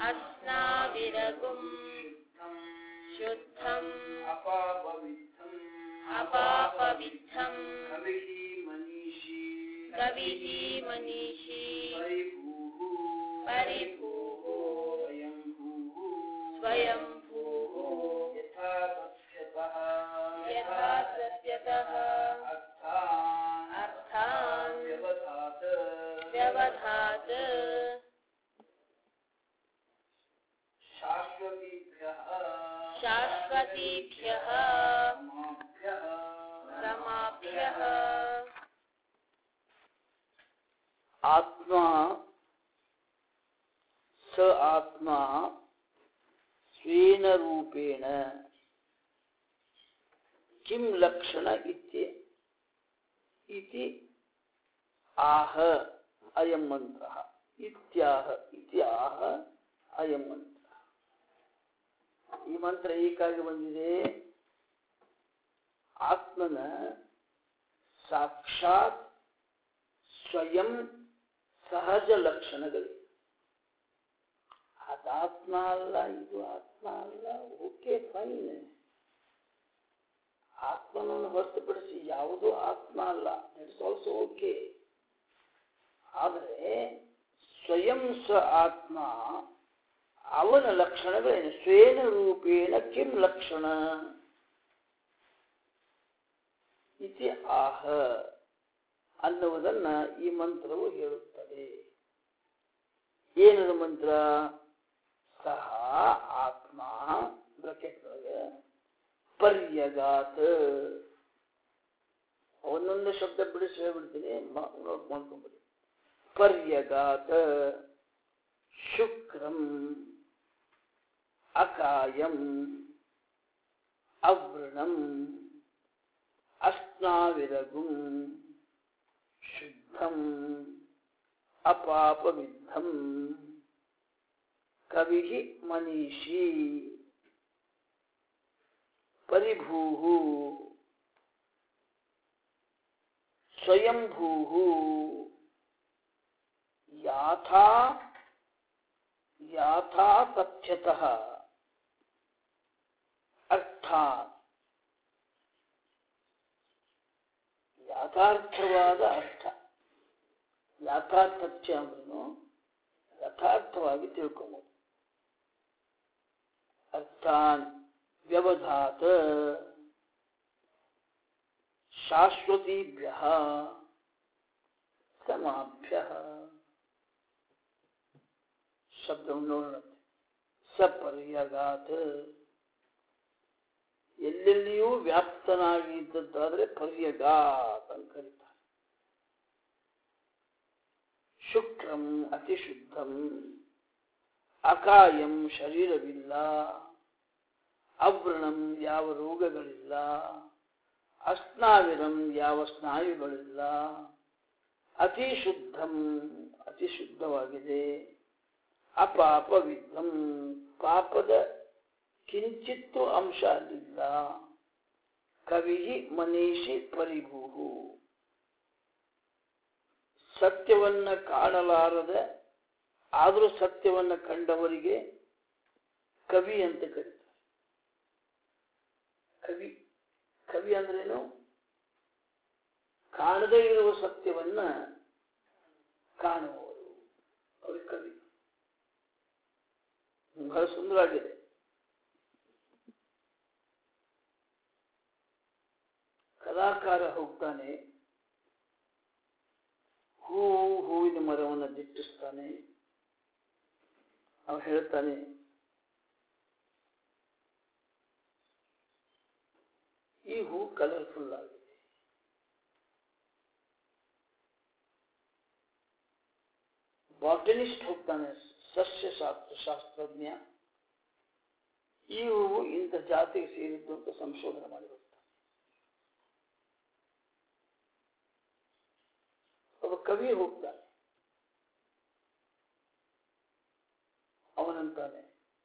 अस्नाविरगुम् ಶುದ್ಧಂ शुद्धम् ಅಪಾಪವಿದ್ಧಂ अपापविद्धम् ಕವಿಃ ಮನೀಷಿ कविः मनीषी ಪರಿಭೂಃ परिभूः ಸ್ವಯಂಭೂಃ स्वयंभूः ಯಥಾ ತಥ್ಯತಃ यथा सत्यतः ಅರ್ಥಾನ್ अर्थान् ವ್ಯವಧಾತ व्यवधात् ಶಾಶ್ವತೀಭ್ಯಃ शाश्वतीभ्यः ಸಮಾಭ್ಯಃ रमाभ्यः ಆತ್ಮ ಸ ಆತ್ಮ ಸ್ವೇನ ರೂಪೇಣ ಕಿಂ ಲಕ್ಷಣ ಇತ್ಯ ಇತಿ ಆಹ ಅಯಂ ಮಂತ್ರ ಇತ್ಯಾಹ ಇತ್ಯಾಹ ಅಯಂ ಮಂತ್ರ ಈ ಮಂತ್ರ ಏಕಾಗಿ ಬಂದಿದೆ ಆತ್ಮನ ಸಾಕ್ಷಾತ್ ಸ್ವಯಂ ಸಹಜ ಲಕ್ಷಣಗಳಿವೆ ಅದಾತ್ಮ ಅಲ್ಲ ಇದು ಆತ್ಮ ಅಲ್ಲ ಓಕೆ ಫೈನ್ ಆತ್ಮನನ್ನು ಹೊರತುಪಡಿಸಿ ಯಾವುದೂ ಆತ್ಮ ಅಲ್ಲ ಇಟ್ಸ್ ಆಲ್ಸೋ ಓಕೆ ಆದರೆ ಸ್ವಯಂ ಸ ಆತ್ಮ ಅವನ ಲಕ್ಷಣಗಳೇನು ಸ್ವೇನ ರೂಪೇಣ ಕಿಂ ಲಕ್ಷಣ ಇತಿ ಆಹ ಅನ್ನುವುದನ್ನ ಈ ಮಂತ್ರವು ಹೇಳುತ್ತದೆ ಏನದು ಮಂತ್ರ ಸಹ ಆತ್ಮ ಬ್ರಕೆಟ್ ಒಳಗೆ ಪರ್ಯಗಾತ್ ಒಂದೊಂದು ಶಬ್ದ ಬಿಡಿಸಿ ಹೇಳ್ಬಿಡ್ತೀನಿ ಮ- ನೋಟ್ ಮಾಡ್ಕೊಂಬಿಡಿ ಪರ್ಯಗಾತ್ ಶುಕ್ರಂ ಅಕಾಯಂ ಅವೃಣಂ ಅಸ್ನಾವಿರಗುಂ ಶುದ್ಧಂ ಅಪಾಪವಿದ್ಧಂ ಕವಿ ಮನೀಷಿ ಪರಿಭೂ ಸ್ವಯಂಭೂ ಯಾಥಾ ಯಾಥಾ ತಥ್ಯತಃ ಅರ್ಥಾತ್ ಯಥಾರ್ಥವಾದ ಅರ್ಥ ಯಥಾರ್ಥ್ಯ ಅಂದ್ರೂ ಯಥಾರ್ಥವಾಗಿ ತಿಳ್ಕೊಬೋದು ಅರ್ಥಾನ್ ವ್ಯವಧಾತ ಶಾಶ್ವತೀಭ್ಯ ಸಮಾಭ್ಯ ಶಬ್ದವನ್ನು ನೋಡೋಣ ಸಪರ್ಯಗಾತ್ ಎಲ್ಲೆಲ್ಲಿಯೂ ವ್ಯಾಪ್ತನಾಗಿ ಇದ್ದದ್ದಾದ್ರೆ ಪರ್ಯಗಾತ್ ಅಂತ ಕರೀತಾರೆ ಶುಕ್ರಂ ಅತಿಶುದ್ಧಂ ಅಕಾಯಂ ಶರೀರವಿಲ್ಲ ಅವೃಣಂ ಯಾವ ರೋಗಗಳಿಲ್ಲ ಅಸ್ನಾವಿರಂ ಯಾವ ಸ್ನಾಯುಗಳಿಲ್ಲ ಅತಿ ಶುದ್ಧಂ ಅತಿ ಶುದ್ಧವಾಗಿದೆ ಅಪಾಪವಿದ್ಧಂ ಪಾಪದ ಕಿಂಚಿತ್ತು ಅಂಶ ಅಲ್ಲಿಲ್ಲ ಕವಿ ಮನೀಷಿ ಪರಿಭೂ ಸತ್ಯವನ್ನ ಕಾಣಲಾರದ ಆದರೂ ಸತ್ಯವನ್ನ ಕಂಡವರಿಗೆ ಕವಿ ಅಂತ ಕರೀತಾರೆ ಕವಿ ಕವಿ ಅಂದ್ರೇನು ಕಾಣದೇ ಇರುವ ಸತ್ಯವನ್ನ ಕಾಣುವವರು ಅವರು ಕವಿ ಬಹಳ ಸುಂದರವಾಗಿದೆ ಕಲಾಕಾರ ಹೋಗ್ತಾನೆ ಹೂ ಹೂವಿನ ಮರವನ್ನು ದಿಟ್ಟಿಸ್ತಾನೆ ಅವ ಹೇಳ್ತಾನೆ ಈ ಹೂ ಕಲರ್ಫುಲ್ ಆಗಿದೆ ಬಾಟನಿಸ್ಟ್ ಹೋಗ್ತಾನೆ ಸಸ್ಯಶಾಸ್ತ್ರ ಶಾಸ್ತ್ರಜ್ಞ ಈ ಹೂವು ಇಂಥ ಜಾತಿಗೆ ಸೇರಿದ್ದು ಅಂತ ಸಂಶೋಧನೆ ಮಾಡಿ ಬರ್ತಾನೆ ಒಬ್ಬ ಕವಿ ಹೋಗ್ತಾನೆ ಅವನಂತಾನೆ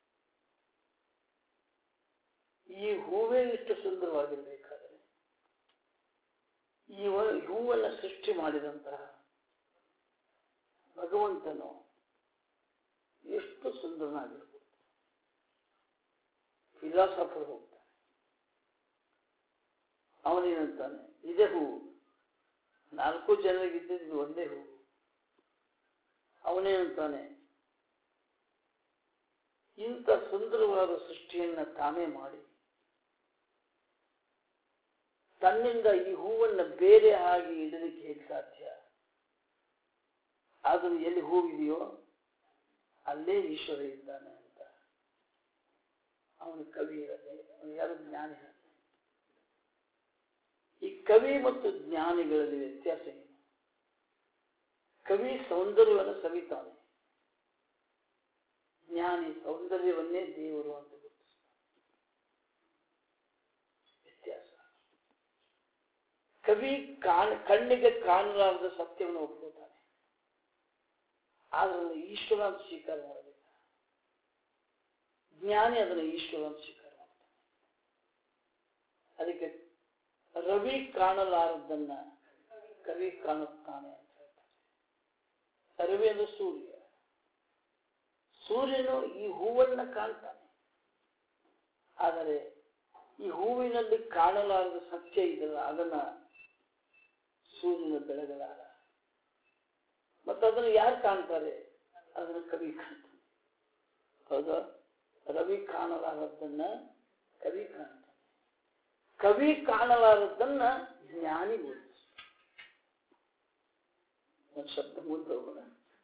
ಈ ಹೂವೇ ಇಷ್ಟು ಸುಂದರವಾಗಿರ್ಬೇಕಾದರೆ ಈ ವ- ಹೂವನ್ನು ಸೃಷ್ಟಿ ಮಾಡಿದಂತಹ ಭಗವಂತನು ಎಷ್ಟು ಸುಂದರನಾಗಿರ್ಬೋದು ಫಿಲಾಸಫರ್ ಹೋಗ್ತಾನೆ ಅವನೇನಂತಾನೆ ಇದೇ ಹೂವು ನಾಲ್ಕು ಜನರಿಗಿದ್ದಿದ್ದು ಇದು ಒಂದೇ ಹೂವು ಅವನೇನಂತಾನೆ ಇಂಥ ಸುಂದರವಾದ ಸೃಷ್ಟಿಯನ್ನ ತಾನೇ ಮಾಡಿ ತನ್ನಿಂದ ಈ ಹೂವನ್ನ ಬೇರೆ ಆಗಿ ಇಡಲಿಕ್ಕೆ ಹೇಗೆ ಸಾಧ್ಯ ಆದರೂ ಎಲ್ಲಿ ಹೂವಿದೆಯೋ ಅಲ್ಲೇ ಈಶ್ವರ ಇದ್ದಾನೆ ಅಂತ ಅವನು ಕವಿ ಇರದೆ ಅವನು ಯಾರು ಜ್ಞಾನಿ ಇರದೆ ಈ ಕವಿ ಮತ್ತು ಜ್ಞಾನಿಗಳಲ್ಲಿ ವ್ಯತ್ಯಾಸ ಏನು ಕವಿ ಸೌಂದರ್ಯವನ್ನು ಸವಿತಾನೆ ಜ್ಞಾನಿ ಸೌಂದರ್ಯವನ್ನೇ ದೇವರು ಅಂತ ಗುರುತಿಸ್ತಾನೆ ವ್ಯತ್ಯಾಸ ಕವಿ ಕಾಣ ಕಣ್ಣಿಗೆ ಕಾಣಲಾರದ ಸತ್ಯವನ್ನು ಒಪ್ಕೋತಾನೆ ಆದ್ರೆ ಈಶ್ವರ ಅಂತ ಸ್ವೀಕಾರ ಮಾಡಬೇಕು ಜ್ಞಾನಿ ಅದನ್ನು ಈಶ್ವರ ಅಂತ ಸ್ವೀಕಾರ ಮಾಡ್ತಾನೆ ಅದಕ್ಕೆ ರವಿ ಕಾಣಲಾರದನ್ನ ಕವಿ ಕಾಣುತ್ತಾನೆ ಅಂತ ಹೇಳ್ತಾರೆ ರವಿ ಅಂದ್ರೆ ಸೂರ್ಯ ಸೂರ್ಯನು ಈ ಹೂವನ್ನ ಕಾಣ್ತಾನೆ ಆದರೆ ಈ ಹೂವಿನಲ್ಲಿ ಕಾಣಲಾರದ ಸತ್ಯ ಇದೆಯಲ್ಲ ಅದನ್ನ ಸೂರ್ಯನ ಬೆಳಗಲಾರ ಮತ್ತು ಅದನ್ನು ಯಾರು ಕಾಣ್ತಾರೆ ಅದನ್ನು ಕವಿ ಕಾಣ್ತಾನೆ ಹೌದಾ ರವಿ ಕಾಣಲಾರದನ್ನ ಕವಿ ಕಾಣ್ತಾನೆ ಕವಿ ಕಾಣಲಾರದನ್ನ ಜ್ಞಾನಿ ಗುರುತಿಸ್ತಾನೆ ಒಂದು ಶಬ್ದ ಮುಂದೆ ಹೋಗೋಣ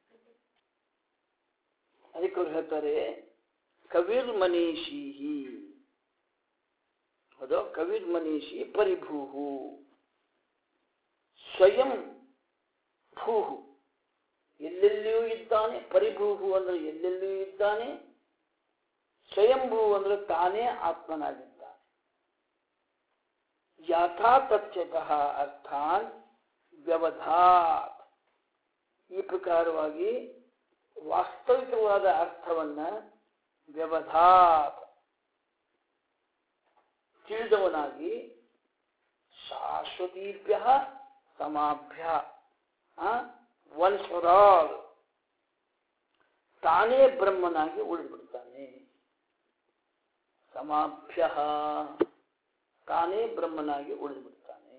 ಅದಕ್ಕೆ ಅವ್ರು ಹೇಳ್ತಾರೆ ಕವಿರ್ ಮನೀಷಿ ಅದು ಕವಿರ್ ಮನೀಷಿ ಪರಿಭೂಹು ಸ್ವಯಂ ಭೂಹು ಎಲ್ಲೆಲ್ಲಿಯೂ ಇದ್ದಾನೆ ಪರಿಭೂಹು ಅಂದ್ರೆ ಎಲ್ಲೆಲ್ಲಿಯೂ ಇದ್ದಾನೆ ಸ್ವಯಂಭೂ ಅಂದ್ರೆ ತಾನೇ ಆತ್ಮನಾಗಿದ್ದಾನೆ ಯಥಾ ತಥ್ಯತಃ ಅರ್ಥಾನ್ ವ್ಯವಧಾತ್ ಈ ಪ್ರಕಾರವಾಗಿ ವಾಸ್ತವಿಕವಾದ ಅರ್ಥವನ್ನ ವ್ಯವಧಾತ್ ತಿಳಿದವನಾಗಿ ಶಾಶ್ವತೀಭ್ಯ ಸಮಾಭ್ಯ ಒನ್ ಫಾರ್ ಆಲ್ ತಾನೇ ಬ್ರಹ್ಮನಾಗಿ ಉಳಿದ್ಬಿಡ್ತಾನೆ ಸಮಾಭ್ಯ ತಾನೇ ಬ್ರಹ್ಮನಾಗಿ ಉಳಿದ್ಬಿಡ್ತಾನೆ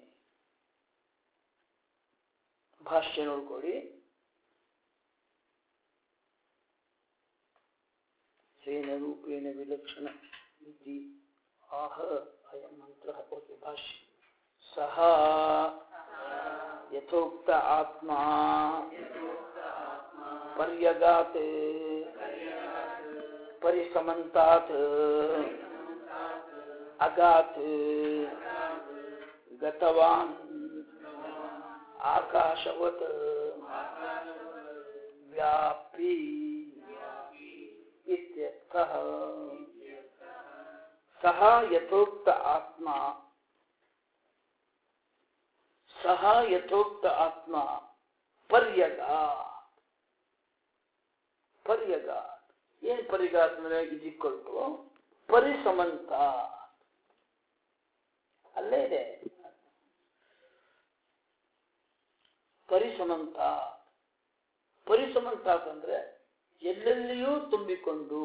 ಭಾಷ್ಯ ನೋಡ್ಕೊಳ್ಳಿ ಸೇನ ರೂಪೇಣ ವಿಲಕ್ಷಣ ಇತಿ ಆಹ ಅಯಂ ಮಂತ್ರ ಓಕೆ ಭಾಷ್ಯ ಸಹ ಯಥೋಕ್ತ ಆತ್ಮ ಪರ್ಯಗಾತ್ ಪರಿಸಮಂತಾತ್ ಅಗಾತ್ ಗತವಾನ್ ಆಕಾಶವತ್ ವ್ಯಾಪಿ ಇತ್ಯರ್ಥಃ ಸಹ ಯಥೋಕ್ತ ಆತ್ಮ ಸಹ ಯಥೋಕ್ತ ಆತ್ಮ ಪರ್ಯಗ ಪರ್ಯಗ ಏನ್ ಪರಿಗಾತ್ ಅಂದ್ರೆ ಇದಿಕ್ಕೊಳ್ತು ಪರಿಸಮಂತ ಅಲ್ಲೇ ಇದೆ ಪರಿಸಮಂತ ಪರಿಸಮಂತ ಅಂದ್ರೆ ಎಲ್ಲೆಲ್ಲಿಯೂ ತುಂಬಿಕೊಂಡು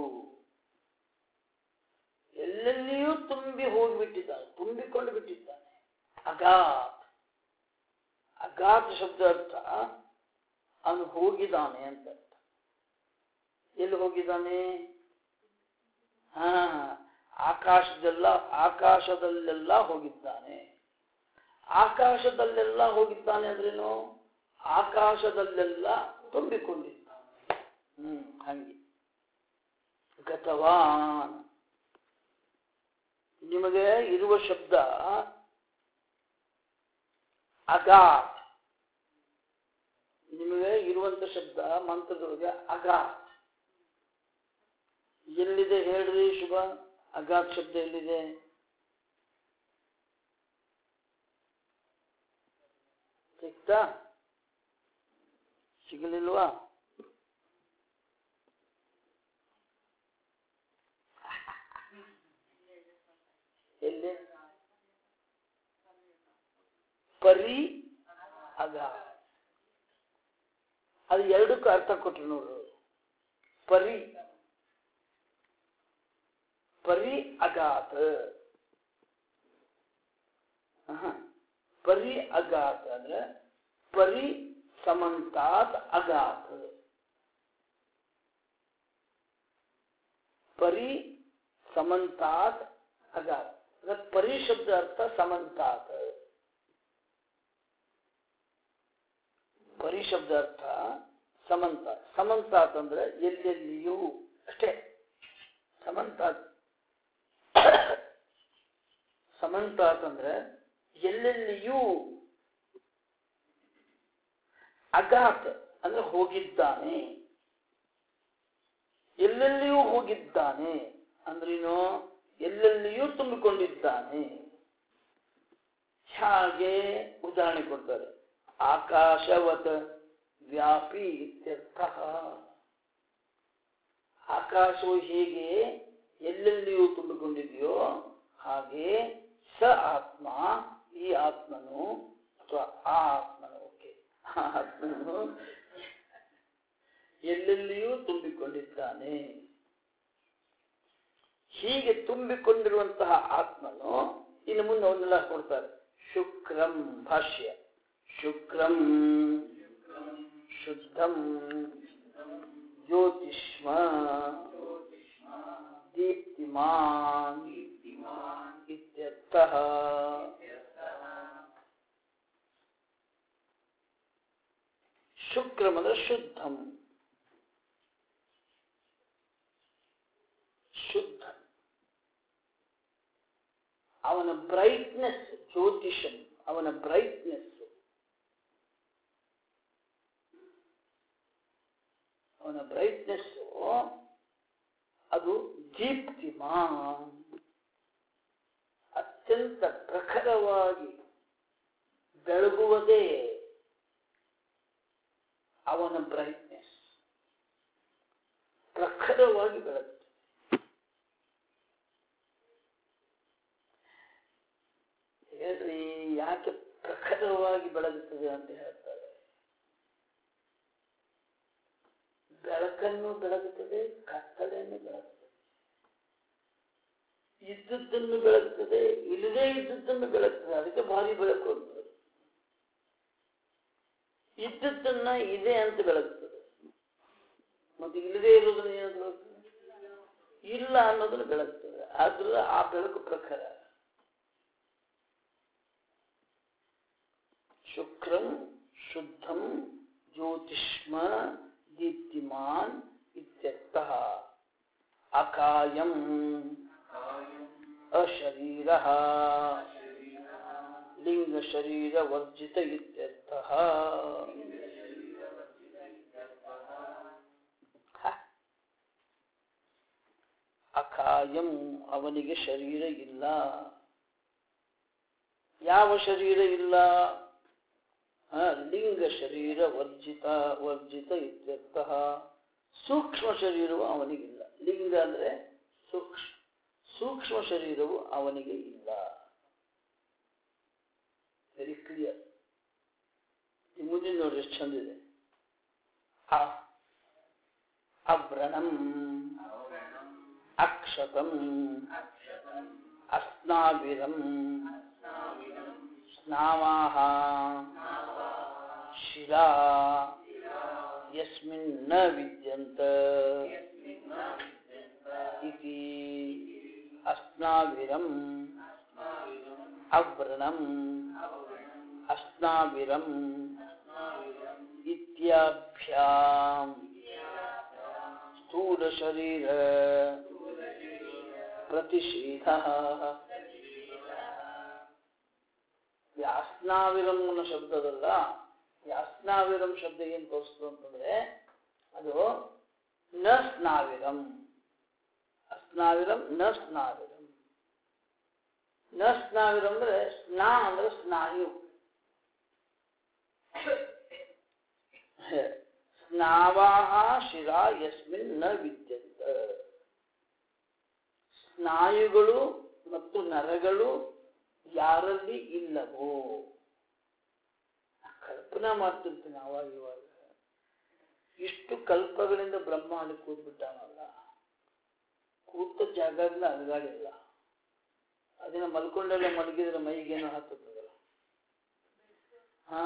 ಎಲ್ಲೆಲ್ಲಿಯೂ ತುಂಬಿ ಹೋಗಿಬಿಟ್ಟಿದ್ದಾನೆ ತುಂಬಿಕೊಂಡು ಬಿಟ್ಟಿದ್ದಾನೆ ಅಗಾತ್ ಅಗಾತ್ ಶಬ್ದ ಅರ್ಥ ಅವನು ಹೋಗಿದ್ದಾನೆ ಅಂತ ಅರ್ಥ ಎಲ್ಲಿ ಹೋಗಿದ್ದಾನೆ ಹಾ ಆಕಾಶದೆಲ್ಲ ಆಕಾಶದಲ್ಲೆಲ್ಲ ಹೋಗಿದ್ದಾನೆ ಆಕಾಶದಲ್ಲೆಲ್ಲ ಹೋಗಿದ್ದಾನೆ ಅಂದ್ರೇನು ಆಕಾಶದಲ್ಲೆಲ್ಲ ತುಂಬಿಕೊಂಡಿದ್ದಾನೆ ಹ್ಮ್ ಹಂಗೆ ಗತವಾನ್ ನಿಮಗೆ ಇರುವ ಶಬ್ದ ಅಗಾತ್ ನಿಮಗೆ ಇರುವಂತ ಶಬ್ದ ಮಂತ್ರದೊಳಗೆ ಅಗಾತ್ ಎಲ್ಲಿದೆ ಹೇಳ್ರಿ ಶುಭ ಅಗಾತ್ ಶಬ್ದ ಎಲ್ಲಿದೆ ಸಿಕ್ತಾ ಸಿಗಲಿಲ್ವಾ ಎಲ್ಲಿ ಪರಿ ಅಗ ಅದು ಎರಡಕ್ಕೂ ಅರ್ಥ ಕೊಟ್ರು ನೋಡ್ರು ಪರಿ ಪರಿ ಅಗಾತ ಆಹಾ. ಪರಿ ಅಗಾತ ಅಂದ್ರೆ ಪರಿ ಸಮಂತಾತ್ ಅಗಾತ ಪರಿ ಸಮಂತಾತ್ ಅಗಾತ ಅಂದ್ರೆ ಪರಿ ಶಬ್ದ ಅರ್ಥ ಸಮಂತಾತ್ ಪರಿ ಶಬ್ದ ಅರ್ಥ ಸಮಂತ ಸಮಂತಾತ್ ಅಂದ್ರೆ ಎಲ್ಲೆಲ್ಲಿಯೂ ಅಷ್ಟೇ ಸಮಂತಾತ್ ಸಮಂತಾತ್ ಅಂದ್ರೆ ಎಲ್ಲೆಲ್ಲಿಯೂ ಅಗಾತ್ ಅಂದ್ರೆ ಹೋಗಿದ್ದಾನೆ ಎಲ್ಲೆಲ್ಲಿಯೂ ಹೋಗಿದ್ದಾನೆ ಅಂದ್ರೇನು ಎಲ್ಲೆಲ್ಲಿಯೂ ತುಂಬಿಕೊಂಡಿದ್ದಾನೆ ಹಾಗೆ ಉದಾಹರಣೆ ಕೊಡ್ತಾರೆ ಆಕಾಶವತ್ ವ್ಯಾಪಿ ಇತ್ಯರ್ಥ ಆಕಾಶವು ಹೇಗೆ ಎಲ್ಲೆಲ್ಲಿಯೂ ತುಂಬಿಕೊಂಡಿದೆಯೋ ಹಾಗೆ ಸ ಆತ್ಮ ಈ ಆತ್ಮನು ಅಥವಾ ಆ ಆತ್ಮನು ಓಕೆ ಆ ಆತ್ಮನು ಎಲ್ಲೆಲ್ಲಿಯೂ ತುಂಬಿಕೊಂಡಿದ್ದಾನೆ ಹೀಗೆ ತುಂಬಿಕೊಂಡಿರುವಂತಹ ಆತ್ಮನು ಇನ್ನು ಮುಂದೆ ಒಂದೆಲ್ಲ ಕೊಡ್ತಾರೆ ಶುಕ್ರಂ ಭಾಷ್ಯ ಶುಕ್ರಂ ಶುದ್ಧಂ ಜ್ಯೋತಿಷ್ಮ ದೀಪ್ತಿಮಾನ್ ಇತ್ಯರ್ಥಃ ಶುಕ್ರಂ ಅಂದ್ರೆ ಶುದ್ಧಂ ಶುದ್ಧ ಅವನ ಬ್ರೈಟ್ನೆಸ್ ಜ್ಯೋತಿಷಂ ಅವನ ಬ್ರೈಟ್ನೆಸ್ ಅವನ ಬ್ರೈಟ್ನೆಸ್ ಅದು ದೀಪ್ತಿಮಾನ್ ಅತ್ಯಂತ ಪ್ರಖರವಾಗಿ ಬೆಳಗುವುದೇ ಅವನ ಬ್ರೈಟ್ನೆಸ್ ಪ್ರಖರವಾಗಿ ಬೆಳಗುತ್ತದೆ ಹೇಳ್ರಿ ಯಾಕೆ ಪ್ರಖರವಾಗಿ ಬೆಳಗುತ್ತದೆ ಅಂತ ಹೇಳ್ತಾರೆ ಬೆಳಕನ್ನು ಬೆಳಗುತ್ತದೆ ಕತ್ತಲೆಯನ್ನು ಬೆಳಗುತ್ತದೆ ಇದ್ದದ್ದನ್ನು ಬೆಳಗುತ್ತದೆ ಇಲ್ಲದೇ ಇದ್ದದ್ದನ್ನು ಬೆಳಗುತ್ತದೆ ಅದಕ್ಕೆ ಭಾರಿ ಬೆಳಕು ಅಂತ ಇದ್ದದ್ದನ್ನ ಇದೆ ಅಂತ ಬೆಳಗುತ್ತದೆ ಮತ್ತೆ ಇಲ್ಲದೇ ಇರೋದನ್ನ ಏನು ಬೆಳಗುತ್ತದೆ ಇಲ್ಲ ಅನ್ನೋದನ್ನ ಬೆಳಗುತ್ತದೆ ಆದ್ರೆ ಆ ಬೆಳಕು ಪ್ರಖರ ಶುಕ್ರಂ ಶುದ್ಧಂ ಜ್ಯೋತಿಷ್ಮ ದೀಪ್ತಿಮಾನ್ ಇತ್ಯರ್ಥಃ ಅಕಾಯಂ ಅಶರೀರ ಲಿಂಗ ಶರೀರ ವರ್ಜಿತ ಇತ್ಯರ್ಥಃ ಹ. ಅಕಾಯಂ ಅವನಿಗೆ ಶರೀರ ಇಲ್ಲ ಯಾವ ಶರೀರ ಇಲ್ಲ ಹ, ಲಿಂಗ ಶರೀರ ವರ್ಜಿತ ವರ್ಜಿತ ಇತ್ಯರ್ಥಃ ಸೂಕ್ಷ್ಮ ಶರೀರವು ಅವನಿಗಿಲ್ಲ ಲಿಂಗ ಅಂದ್ರೆ ಸೂಕ್ಷ್ಮ ಸೂಕ್ಷ್ಮ ಶರೀರವು ಅವನಿಗೆ ಇಲ್ಲ ವೆರಿ ಕ್ಲಿಯರ್ ಈ ಮುಂದಿನ ನೋಡ್ರಿ ಎಷ್ಟು ಚಂದಿದೆ ಅ ಅವ್ರಣಂ ಅಕ್ಷತಂ ಅಸ್ನಾವಿರಂ ಸ್ನಾವಾಹ ಶಿರಾ ಯಸ್ಮಿನ್ ನ ವಿದ್ಯಂತ ಇತಿ ಅಸ್ನಾವಿರಂ ಅವ್ರಣಂ ಅಸ್ನಾವಿರಂ ಇತ್ಯಾಭ್ಯಾಂ ಸ್ಥೂಲ ಶರೀರ ಪ್ರತಿಷೇಧ ಯಾಸ್ನಾವಿರಂ ಅನ್ನೋ ಶಬ್ದದಲ್ಲ ಯಾಸ್ನಾವಿರಂ ಶಬ್ದ ಏನ್ ತೋರಿಸ್ತು ಅಂತಂದ್ರೆ ಅದು ನ ಸ್ನಾವಿರಂ ಅಸ್ನಾವಿರಂ ನ ಸ್ನಾವಿರಂ ನ ಸ್ನಾವಿರಂ ಅಂದ್ರೆ ಸ್ನಾ ಅಂದ್ರೆ ಸ್ನಾಯು ಸ್ನಾವಾಹ ಶಿರಾ ಯಸ್ಮಿನ್ ನ ವಿದ್ಯಂತ ಸ್ನಾಯುಗಳು ಮತ್ತು ನರಗಳು ಯಾರಲ್ಲಿ ಇಲ್ಲವೋ ಕಲ್ಪನಾ ಮಾಡ್ತಿರ್ತೀನಿ ಅವಾಗ ಇವಾಗ ಇಷ್ಟು ಕಲ್ಪಗಳಿಂದ ಬ್ರಹ್ಮ ಅಲ್ಲಿ ಕೂತ್ಬಿಟ್ಟಾನಲ್ಲ ಕೂತ ಜಾಗದಿಂದ ಅಲಗಾಡಿಲ್ಲ ಅದನ್ನ ಮಲ್ಕೊಂಡೆಲ್ಲ ಮಲಗಿದ್ರೆ ಮೈಗೇನೋ ಹತ್ತದಲ್ಲ ಹಾ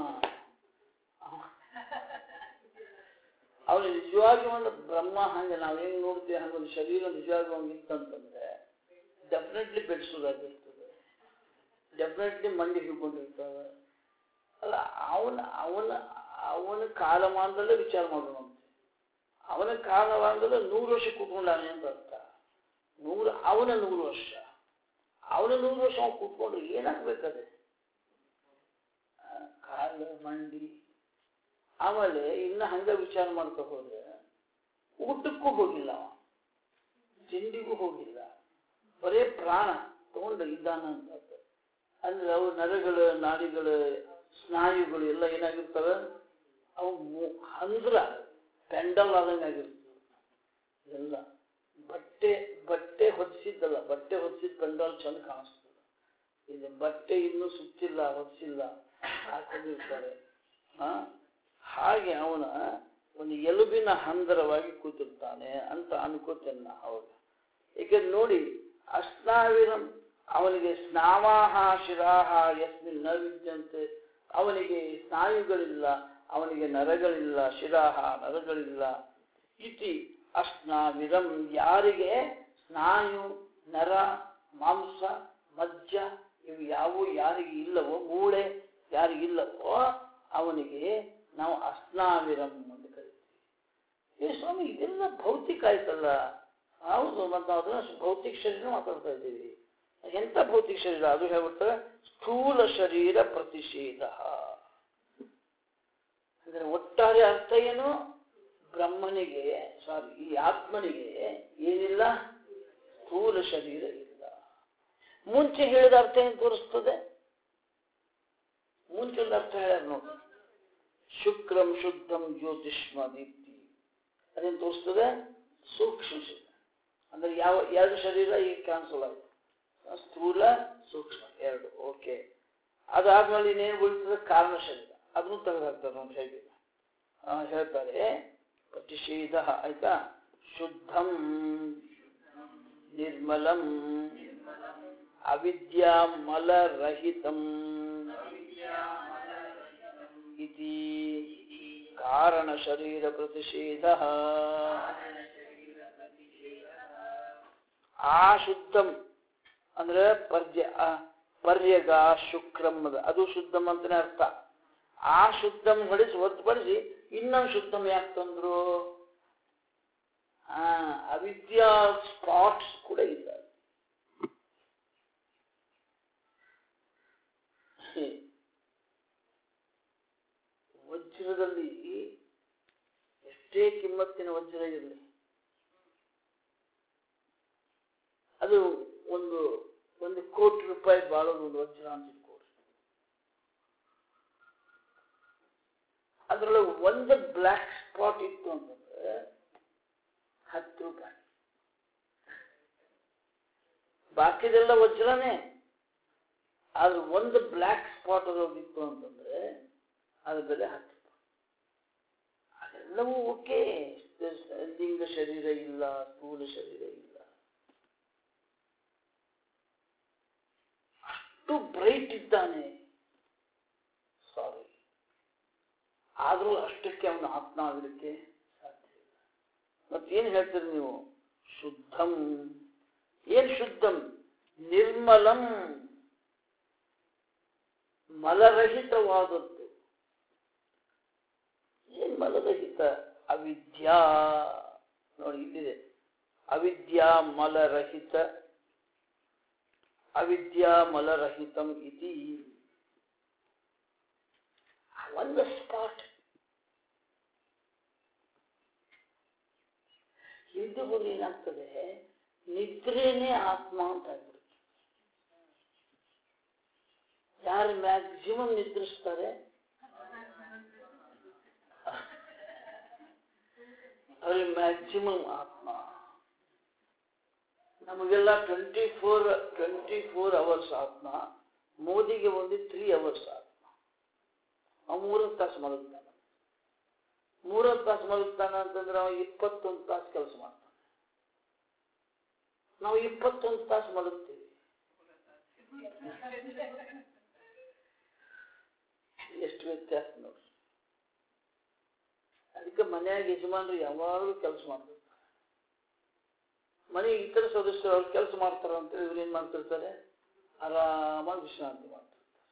ಅವನು ನಿಜವಾಗಿ ಒಂದು ಬ್ರಹ್ಮ ಹಂಗೆ ನಾವು ಹೆಂಗ್ ನೋಡ್ತೀವಿ ಹಂಗೆ ಒಂದು ಶರೀರ ನಿಜವಾಗಿ ಅವ್ನಿಗೆ ಇತ್ತಂತಂದ್ರೆ ಡೆಫಿನೆಟ್ಲಿ ಬೆಡ್ಸೋದಾಗಿರ್ತದೆ ಡೆಫಿನೆಟ್ಲಿ ಮಂಡಿ ಹಿಡ್ಕೊಂಡಿರ್ತವೆ ಅಲ್ಲ ಅವನ ಅವನ ಅವನ ಕಾಲಮಾನದಲ್ಲೇ ವಿಚಾರ ಮಾಡೋಣ ಅಂತ ಅವನ ಕಾಲಮಾನದಲ್ಲೇ ನೂರು ವರ್ಷ ಕೂತ್ಕೊಂಡಾನೆ ಅಂತ ಅರ್ಥ ನೂರು ಅವನ ನೂರು ವರ್ಷ ಅವನ ನೂರು ವರ್ಷ ಅವ್ನು ಕೂತ್ಕೊಂಡ್ರೆ ಏನಾಗ್ಬೇಕದೆ ಆ, ಕಾಲು ಮಂಡಿ ಆಮೇಲೆ ಇನ್ನ ಹಂಗ ವಿಚಾರ ಮಾಡ್ತಾ ಹೋದ್ರೆ ಊಟಕ್ಕೂ ಹೋಗಿಲ್ಲ ಅವ ತಿಂಡಿಗೂ ಹೋಗಿಲ್ಲ ಬರೇ ಪ್ರಾಣ ತಗೊಂಡು ಇದ್ದಾನ ಅಂತ ಅಂದ್ರೆ ಅವು ನರಗಳು ನಾಡಿಗಳು ಸ್ನಾಯುಗಳು ಎಲ್ಲ ಏನಾಗಿರ್ತವೆ ಅವು ಮು- ಹಂದ್ರ ಪೆಂಡಲ್ ಆದಂಗೆ ಆಗಿರ್ತವೆ ಎಲ್ಲ ಬಟ್ಟೆ ಬಟ್ಟೆ ಹೊದಿಸಿದ್ದಲ್ಲ ಬಟ್ಟೆ ಹೊದಿಸಿದ ಪೆಂಡಲ್ ಚಂದ ಕಾಣಿಸ್ತದೆ ಇದು ಬಟ್ಟೆ ಇನ್ನೂ ಸುತ್ತಿಲ್ಲ ಹೊದಿಸಿಲ್ಲ ಹಾಕೊಂಡಿರ್ತಾರೆ ಆ ಹಾಗೆ ಅವನ ಒಂದು ಎಲುಬಿನ ಹಂದರವಾಗಿ ಕೂತಿರ್ತಾನೆ ಅಂತ ಅನ್ಕೋತೇನೆ ನಾ ಅವಾಗ ಏಕೆಂದ್ರೆ ನೋಡಿ ಅಸ್ನಾವಿರಂ ಅವನಿಗೆ ಸ್ನಾವಾಹ ಶಿರಾಹ ಯಸ್ಮಿನ್ ನ ವಿದ್ಯಂತೆ ಅವನಿಗೆ ಸ್ನಾಯುಗಳಿಲ್ಲ ಅವನಿಗೆ ನರಗಳಿಲ್ಲ ಶಿರಾಹ ನರಗಳಿಲ್ಲ ಇತಿ ಅಸ್ನಾವಿರಂ ಯಾರಿಗೆ ಸ್ನಾಯು ನರ ಮಾಂಸ ಮಜ್ಜ ಇವು ಯಾವುವು ಯಾರಿಗೆ ಇಲ್ಲವೋ ಮೂಳೆ ಯಾರಿಗಿಲ್ಲವೋ ಅವನಿಗೆ ನಾವು ಅಸ್ನಾವಿರಂ ಅಂತ ಕರಿತೀವಿ ಏ ಸ್ವಾಮಿ ಇದೆಲ್ಲ ಭೌತಿಕ ಆಯ್ತಲ್ಲ ಹೌದು ಮತ್ತು ನಾವು ಅದನ್ನ ಭೌತಿಕ ಶರೀರ ಮಾತಾಡ್ತಾ ಇದ್ದೀವಿ ಎಂತ ಭೌತಿಕ ಶರೀರ ಅದು ಹೇಳ್ಬಿಡ್ತಾರೆ ಸ್ಥೂಲ ಶರೀರ ಪ್ರತಿಷೇಧ ಅಂದ್ರೆ ಒಟ್ಟಾರೆ ಅರ್ಥ ಏನು ಬ್ರಹ್ಮನಿಗೆ ಸಾರಿ ಈ ಆತ್ಮನಿಗೆ ಏನಿಲ್ಲ ಸ್ಥೂಲ ಶರೀರ ಇಲ್ಲ ಮುಂಚೆ ಹೇಳಿದ ಅರ್ಥ ಏನು ತೋರಿಸ್ತದೆ ಮುಂಚೆ ಒಂದು ಅರ್ಥ ಹೇಳ್ಯಾರ ನೋಡಿ ಶುಕ್ರಂ ಶುದ್ಧಂ ಜ್ಯೋತಿಷ್ಮ ದೀಪ್ತಿ ಅದೇನು ತೋರಿಸ್ತದೆ ಸೂಕ್ಷ್ಮ ಶರೀರ ಅಂದ್ರೆ ಯಾವ ಎರಡು ಶರೀರ ಈಗ ಕ್ಯಾನ್ಸಲ್ ಆಯ್ತು ಸ್ಥೂಲ ಸೂಕ್ಷ್ಮ ಎರಡು ಓಕೆ ಅದಾದ್ಮೇಲೆ ಇನ್ನೇನು ಉಳಿತದೆ ಕಾರಣ ಶರೀರ ಅದನ್ನು ತೆಗೆದು ಹಾಕ್ತಾರೆ ನೋಡಿ ಹೇಗೆ ಆ, ಹೇಳ್ತಾರೆ ಪ್ರತಿಷೇಧ ಆಯ್ತಾ ಶುದ್ಧಂ ನಿರ್ಮಲಂ ಅವಿದ್ಯಾಮಲರಹಿತಂ ಇತಿ ಕಾರಣ ಶರೀರ ಪ್ರತಿಷೇಧ ಆ ಶುದ್ಧಂ ಅಂದ್ರೆ ಪರ್ಯ ಆ, ಪರ್ಯಗ ಶುಕ್ರಂ ಅದ ಅದು ಶುದ್ಧಂ ಅಂತಾನೆ ಅರ್ಥ ಆ ಶುದ್ಧಂ ಹೊಡಿಸಿ ಹೊರತುಪಡಿಸಿ ಇನ್ನೊಂದು ಶುದ್ಧಂ ಯಾಕೆ ತಂದ್ರು ಆ ಅವಿದ್ಯಾ ಸ್ಪಾಟ್ಸ್ ಕೂಡ ಇಲ್ಲ ಹೇ. ವಜ್ರದಲ್ಲಿ ಎಷ್ಟೇ ಕಿಮ್ಮತ್ತಿನ ವಜ್ರ ಇರಲಿ ಅದು ಒಂದು ಒಂದು ಕೋಟಿ ರೂಪಾಯಿ ಬಾಳೋದು ಒಂದು ವಜ್ರ ಅಂತ ಇಟ್ಕೊಳ್ರಿ ಅದರೊಳಗೆ ಒಂದು ಬ್ಲ್ಯಾಕ್ ಸ್ಪಾಟ್ ಇತ್ತು ಅಂತಂದ್ರೆ ಹತ್ತು ರೂಪಾಯಿ ಬಾಕಿದೆಲ್ಲ ವಜ್ರನೇ ಆದ್ರೆ ಒಂದು ಬ್ಲ್ಯಾಕ್ ಸ್ಪಾಟ್ ಅದ್ರೊಳಗೆ ಇತ್ತು ಅಂತಂದ್ರೆ ಅದ್ರ ಬೆಲೆ ಹತ್ತು ರೂಪಾಯಿ ಅದೆಲ್ಲವೂ ಓಕೆ ಲಿಂಗ ಶರೀರ ಇಲ್ಲ ಸ್ಥೂಲ ಶರೀರ ಇಲ್ಲ ಅಷ್ಟು ಬ್ರೈಟ್ ಇದ್ದಾನೆ ಸಾರಿ ಆದರೂ ಅಷ್ಟಕ್ಕೆ ಅವನ ಆತ್ಮ ಆಗಲಿಕ್ಕೆ ಸಾಧ್ಯ ಇಲ್ಲ ಮತ್ತೇನು ಹೇಳ್ತೀರಿ ನೀವು ಶುದ್ಧಂ ಏನ್ ಶುದ್ಧಂ ನಿರ್ಮಲಂ ಮಲರಹಿತವಾದದ್ದು ಏನ್ ಮಲರಹಿತ ಅವಿದ್ಯಾ ನೋಡಿ ಇಲ್ಲಿದೆ ಅವಿದ್ಯಾ ಮಲರಹಿತ ಅವಿದ್ಯಾ ಮಲರಹಿತಂ ಇತಿ ಒಂದು ಸ್ಪಾಟ್ ಹಿಂದೂ ಏನಾಗ್ತದೆ ನಿದ್ರೇನೆ ಆತ್ಮ ಅಂತ ಆಗ್ಬಿಡುತ್ತೆ ಯಾರು ಮ್ಯಾಕ್ಸಿಮಮ್ ನಿದ್ರಿಸ್ತಾರೆ ಅವ್ರಿಗೆ ಮ್ಯಾಕ್ಸಿಮಮ್ ಆತ್ಮ ನಮಗೆಲ್ಲ twenty four twenty four hours ಆತ್ಮ ಮೋದಿಗೆ ಒಂದು ತ್ರೀ ಅವರ್ಸ್ ಆತ್ಮ ಅವ ಮೂರತ್ತು ತಾಸು ಮಲಗ್ತಾನೆ ಮೂರತ್ತು ತಾಸು ಮಲಗ್ತಾನೆ ಅಂತಂದ್ರೆ ಅವ ಇಪ್ಪತ್ತೊಂದು ತಾಸು ಕೆಲಸ ಮಾಡ್ತಾನೆ ನಾವು ಇಪ್ಪತ್ತೊಂದು ತಾಸು ಮಲಗ್ತೀವಿ ಎಷ್ಟು ವ್ಯತ್ಯಾಸ ನೋಡ್ರಿ ಅದಕ್ಕೆ ಮನ್ಯಾಗ ಯಜಮಾನ್ರು ಯಾವಾಗಲೂ ಕೆಲಸ ಮಾಡ್ತಿರ್ತಾರೆ ಮನೆ ಇತರ ಸದಸ್ಯರು ಅವ್ರು ಕೆಲಸ ಮಾಡ್ತಾರ ಅಂತ ಇವ್ರು ಏನ್ ಮಾಡ್ತಿರ್ತಾರೆ ಆರಾಮಾಗಿ ವಿಶ್ರಾಂತಿ ಮಾಡ್ತಾರೆ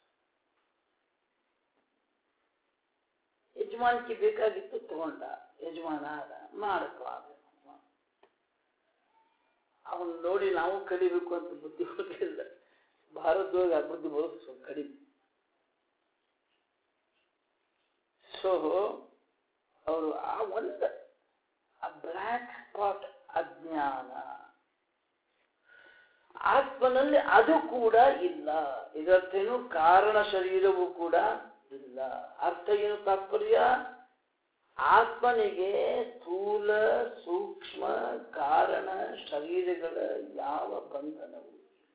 ಯಜಮಾನಿಕೆ ಬೇಕಾಗಿತ್ತು ತಗೊಂಡ ಯಜಮಾನ ಆದ ಮಾಡಪ್ಪ ಅವನ್ ನೋಡಿ ನಾವು ಕಲಿಬೇಕು ಅಂತ ಬುದ್ಧಿ ಬರಲಿಲ್ಲ ಭಾರತದೊಳಗೆ ಆ ಬುದ್ಧಿ ಬರೋದು ಸ್ವಲ್ಪ ಕಡಿಮೆ ಸೊ ಅವರು ಆ ಒಂದು ಆ ಬ್ಲ್ಯಾಕ್ ಸ್ಪಾಟ್ ಅಜ್ಞಾನ ಆತ್ಮನಲ್ಲಿ ಅದು ಕೂಡ ಇಲ್ಲ ಇದರ್ಥೇನು ಕಾರಣ ಶರೀರವೂ ಕೂಡ ಇಲ್ಲ ಅರ್ಥ ಏನು ತಾತ್ಪರ್ಯ ಆತ್ಮನಿಗೆ ಸ್ಥೂಲ ಸೂಕ್ಷ್ಮ ಕಾರಣ ಶರೀರಗಳ ಯಾವ ಬಂಧನವು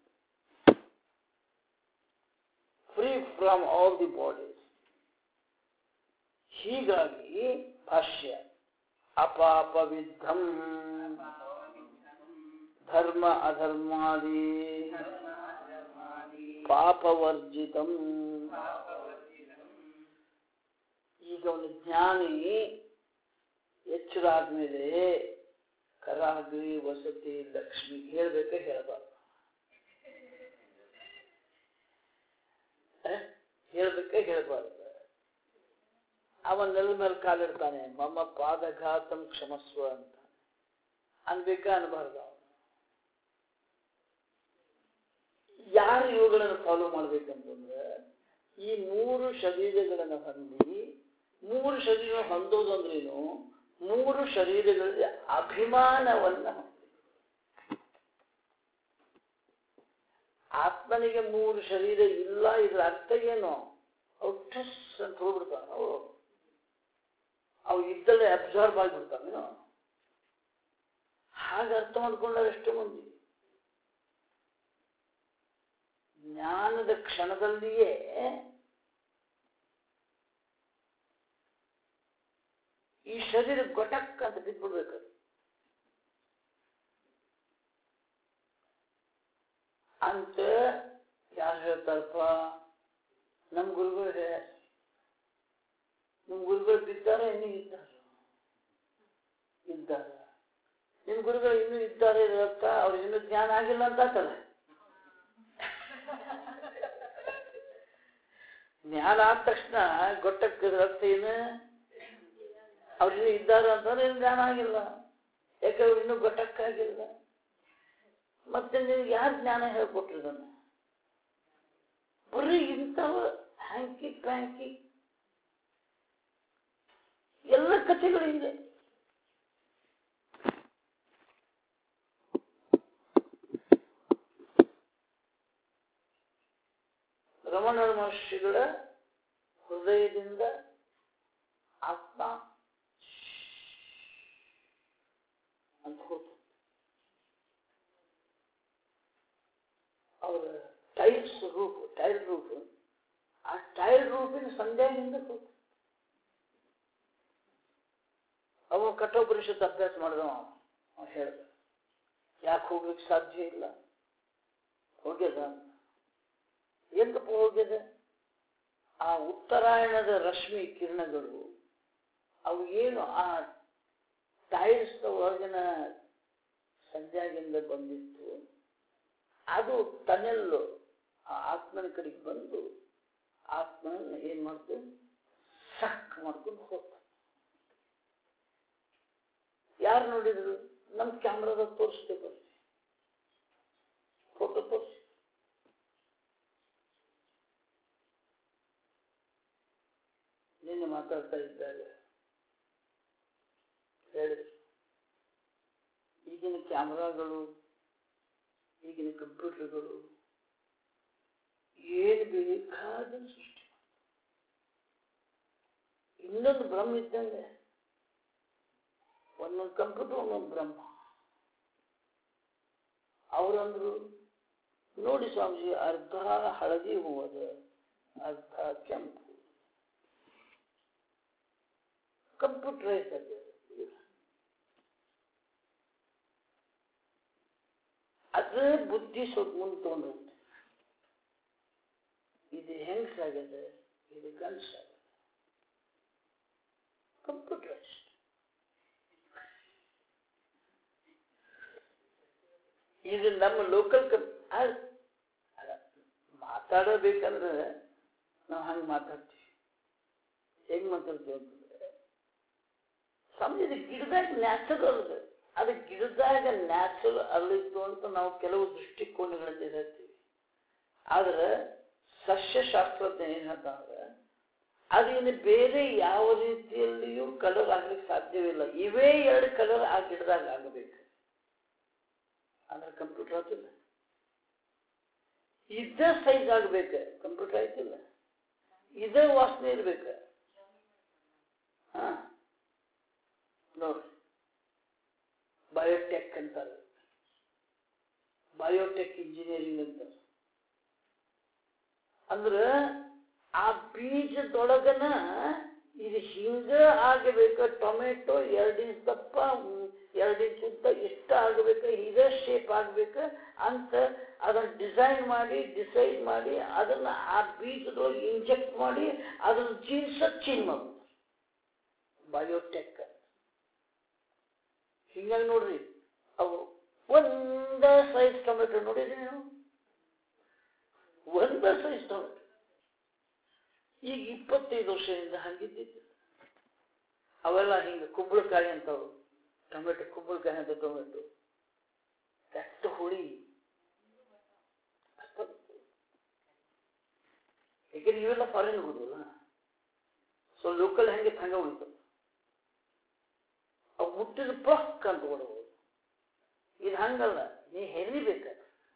free from all the bodies ಹೀಗಾಗಿ ಭಾಷ್ಯ ಅಪಾಪವಿದ್ಧಂ ಧರ್ಮ ಅಧರ್ಮಾದಿ ಪಾಪವರ್ಜಿತಂ ಈಗ ಅವನು ಜ್ಞಾನಿ ಎಚ್ಚರ ಆದ್ಮೇಲೆ ಕರಾಗ್ರಿ ವಸತಿ ಲಕ್ಷ್ಮಿ ಹೇಳ್ಬೇಕೆ ಹೇಳ್ಬಾರ್ದು ಆ? ಹೇಳ್ಬೇಕೆ ಹೇಳ್ಬಾರ್ದು ಅವನ ನೆಲ ಮೇಲೆ ಕಾಲಿಡ್ತಾನೆ ಮಮ್ಮ ಪಾದಘಾತಂ ಕ್ಷಮಸ್ವ ಅಂತ ಅನ್ಬೇಕ ಅನ್ಬಾರ್ದು ಅವನು ಯಾರು ಇವುಗಳನ್ನು ಫಾಲೋ ಮಾಡ್ಬೇಕಂತಂದ್ರೆ ಈ ಮೂರು ಶರೀರಗಳನ್ನು ಹೊಂದಿ ಮೂರು ಶರೀರ ಹೊಂದೋದು ಅಂದ್ರೇನು ಮೂರು ಶರೀರಗಳಲ್ಲಿ ಅಭಿಮಾನವನ್ನ ಹೊಂದಿ ಆತ್ಮನಿಗೆ ಮೂರು ಶರೀರ ಇಲ್ಲ ಇದ್ರ ಅರ್ಥ ಏನು ಅವು ಟಸ್ ಅಂತ ಹೋಗ್ಬಿಡ್ತಾನೆ ಅವು ಅವು ಇದ್ದಲ್ಲೇ ಅಬ್ಸಾರ್ಬ್ ಆಗಿಬಿಡ್ತಾನೆ ಹಾಗೆ ಅರ್ಥ ಮಾಡ್ಕೊಂಡಾರೆ ಎಷ್ಟು ಮಂದಿ ಜ್ಞಾನದ ಕ್ಷಣದಲ್ಲಿಯೇ ಈ ಶರೀರ ಗೊಟಕ್ ಅಂತ ಬಿದ್ಬಿಡ್ಬೇಕು ಅಂತ ಯಾರು ಹೇಳ್ತಾರಪ್ಪ ನಮ್ಮ ಗುರುಗಳು ಹೇಳ್ಯಾರ ನಿಮ್ಮ ಗುರುಗಳು ಬಿದ್ದಾರ ಇನ್ನೂ ಇದ್ದಾರೆ ಇದ್ದಾರೆ ನಿಮ್ಮ ಗುರುಗಳು ಇನ್ನೂ ಇದ್ದಾರೆ ಇರತ್ತ ಅವ್ರಿಗೆ ಇನ್ನೂ ಜ್ಞಾನ ಆಗಿಲ್ಲ ಅಂತ ಆತಲ್ಲ ಜ್ಞಾನ ಆದ ತಕ್ಷಣ ಗೊಟ್ಟಕ್ಕೆ ಅರ್ಥ ಏನು ಅವ್ರು ಇನ್ನೂ ಇದ್ದಾರೆ ಅಂತಂದ್ರೆ ಏನು ಜ್ಞಾನ ಆಗಿಲ್ಲ ಯಾಕೆ ಅವ್ರು ಇನ್ನೂ ಗೊಟ್ಟಕ್ಕಾಗಿಲ್ಲ ಮತ್ತೆ ನಿಮ್ಗೆ ಯಾರು ಜ್ಞಾನ ಹೇಳ್ಕೊಟ್ರು ಇದನ್ನ ಬರೀ ಇಂಥವ ಹ್ಯಾಂಕಿ ಪ್ಯಾಂಕಿ ಎಲ್ಲ ಕಥೆಗಳು ಇದೆ ರಮಣ ಮಹರ್ಷಿಗಳ ಹೃದಯದಿಂದ ಆತ್ಮ ಅಂತ ಹೋತು ಅವರ ಟೈಲ್ಸ್ ರೂಪ ಟೈಲ್ ರೂಪ ಆ ಟೈಲ್ ರೂಪಿನ ಸಂಧ್ಯಾಗಿಂದ ಹೋತು ಅವ ಕಠೋಪನಿಷತ್ ಅಭ್ಯಾಸ ಮಾಡಿದವ ಅವ ಹೇಳ್ದ ಯಾಕೆ ಹೋಗ್ಲಿಕ್ಕೆ ಸಾಧ್ಯ ಇಲ್ಲ ಹೋಗ್ಯದ ಎಂದಪ್ಪ ಹೋಗ್ಯದ ಆ ಉತ್ತರಾಯಣದ ರಶ್ಮಿ ಕಿರಣಗಳು ಅವು ಏನು ಆ ಟೈಲ್ಸ್ ಒಳಗಿನ ಸಂಧ್ಯಾಗಿಂದ ಬಂದಿತ್ತು ಅದು ತನೆಲ್ಲು ಆ ಆತ್ಮನ ಕಡೆಗೆ ಬಂದು ಆತ್ಮನ ಏನ್ ಮಾಡ್ತು ಸಕ್ ಮಾಡ್ಕೊಂಡು ಹೋಗ್ತ ಯಾರು ನೋಡಿದ್ರು ನಮ್ಮ ಕ್ಯಾಮ್ರಾದಾಗ ತೋರಿಸ್ತೇವೆ ಬರ್ರಿ ಫೋಟೋ ತೋರಿಸಿ ನಿನ್ನೆ ಮಾತಾಡ್ತಾ ಇದ್ದಾಗ ಹೇಳಿದ್ರು ಈಗಿನ ಕ್ಯಾಮ್ರಾಗಳು ಈಗಿನ ಕಂಪ್ಯೂಟರ್ಗಳು ಏನು ಬೇಕಾದ ಸೃಷ್ಟಿ ಇನ್ನೊಂದು ಬ್ರಹ್ಮ ಇದ್ದಂಗೆ ಒಂದೊಂದು ಕಂಪ್ಯೂಟರ್ ಒಂದೊಂದು ಬ್ರಹ್ಮ ಅವರಂದ್ರು ನೋಡಿ ಸ್ವಾಮೀಜಿ ಅರ್ಧ ಹಳದಿ ಹೂವದ ಅರ್ಧ ಕೆಂಪು ಕಂಪ್ಯೂಟರೈಸ್ ಆಗಿದೆ ಅದು ಬುದ್ಧಿ ಸ್ವಲ್ಪ ಮುಂದೆ ತಗೊಂಡು ಇದು ಹೆಂಗ್ಸಾಗದೆ ಇದು ಗಂಡ್ಸಾಗದೆ ಕಂಪ್ಯೂಟರೈಸ್ ಇದು ನಮ್ಮ ಲೋಕಲ್ ಕಂ ಮಾತಾಡಬೇಕಂದ್ರೆ ನಾವು ಹಂಗೆ ಮಾತಾಡ್ತೀವಿ ಹೆಂಗ್ ಮಾತಾಡ್ತೀವಿ ಅಂತಂದ್ರೆ ಸಮಯದ ಗಿಡದಾಗ ನ್ಯಾಚುರಲ್ ಅದು ಅದು ಗಿಡದಾಗ ನ್ಯಾಚುರಲ್ ಅಲ್ಲಿತ್ತು ಅಂತ ನಾವು ಕೆಲವು ದೃಷ್ಟಿಕೋನಗಳಲ್ಲಿ ಹೇಳ್ತೀವಿ ಆದ್ರೆ ಸಸ್ಯಶಾಸ್ತ್ರಜ್ಞ ಏನ್ ಹೇಳ್ತಾಂದ್ರೆ ಅದೇನು ಬೇರೆ ಯಾವ ರೀತಿಯಲ್ಲಿಯೂ ಕಲರ್ ಆಗ್ಲಿಕ್ಕೆ ಸಾಧ್ಯವಿಲ್ಲ ಇವೇ ಎರಡು ಕಲರ್ ಆ ಗಿಡದಾಗ ಆಗಬೇಕು ಅಂದ್ರೆ ಕಂಪ್ಯೂಟರ್ ಆತಿಲ್ಲ ಇದ್ದ ಸೈಜ್ ಆಗ್ಬೇಕು ಕಂಪ್ಯೂಟರ್ ಆಯ್ತಿಲ್ಲ ಇದೇ ವಾಸನೆ ಇರ್ಬೇಕು ಹಾ ನೋಡ್ರಿ ಬಯೋಟೆಕ್ ಅಂತಾರೆ ಬಯೋಟೆಕ್ ಇಂಜಿನಿಯರಿಂಗ್ ಅಂತಾರೆ ಅಂದ್ರೆ ಆ ಬೀಜದೊಳಗನ ಇದು ಹಿಂಗ ಆಗಬೇಕು ಟೊಮೆಟೊ ಎರಡು ಇಂಚ್ ದಪ್ಪ ಎರಡು ಇಂಚ್ ಉದ್ದ ಇಷ್ಟ ಆಗಬೇಕು ಇದೇ ಶೇಪ್ ಆಗ್ಬೇಕು ಅಂತ ಅದನ್ನ ಡಿಸೈನ್ ಮಾಡಿ ಡಿಸೈಡ್ ಮಾಡಿ ಅದನ್ನ ಆ ಬೀಜದೊಳಗೆ ಇಂಜೆಕ್ಟ್ ಮಾಡಿ ಅದನ್ನ ಜೀನ್ಸ ಚೇಂಜ್ ಮಾಡೋದು ಬಯೋಟೆಕ್ ಹಿಂಗಾಗಿ ನೋಡ್ರಿ ಅವು ಒಂದ ಸೈಜ್ ಟೊಮೆಟೊ ನೋಡಿದ್ರಿ ನೀವು ಒಂದ ಸೈಜ್ ಟೊಮೆಟೊ ಈಗ ಇಪ್ಪತ್ತೈದು ವರ್ಷದಿಂದ ಹಂಗಿದ್ದಿತ್ತು ಅವೆಲ್ಲ ಹಿಂಗೆ ಕುಂಬಳಕಾಯಿ ಅಂತವು ಟೊಮೆಟೊ ಕುಂಬಳಕಾಯಿ ಅಂತ ಟೊಮೆಟೊ ಕೆಟ್ಟ ಹುಳಿ ಯಾಕೆಂದ್ರೆ ಇವೆಲ್ಲ ಫಾರಿನ್ ಹೋಗುದಲ್ಲ ಸೊ ಲೋಕಲ್ ಹೆಂಗೆ ಹಂಗ ಉಳಿತು ಅವು ಮುಟ್ಟಿದ ಪಕ್ ಅಂತ ಓಡಬಹುದು ಇದು ಹಂಗಲ್ಲ ನೀ ಹೆರಿಬೇಕಾದ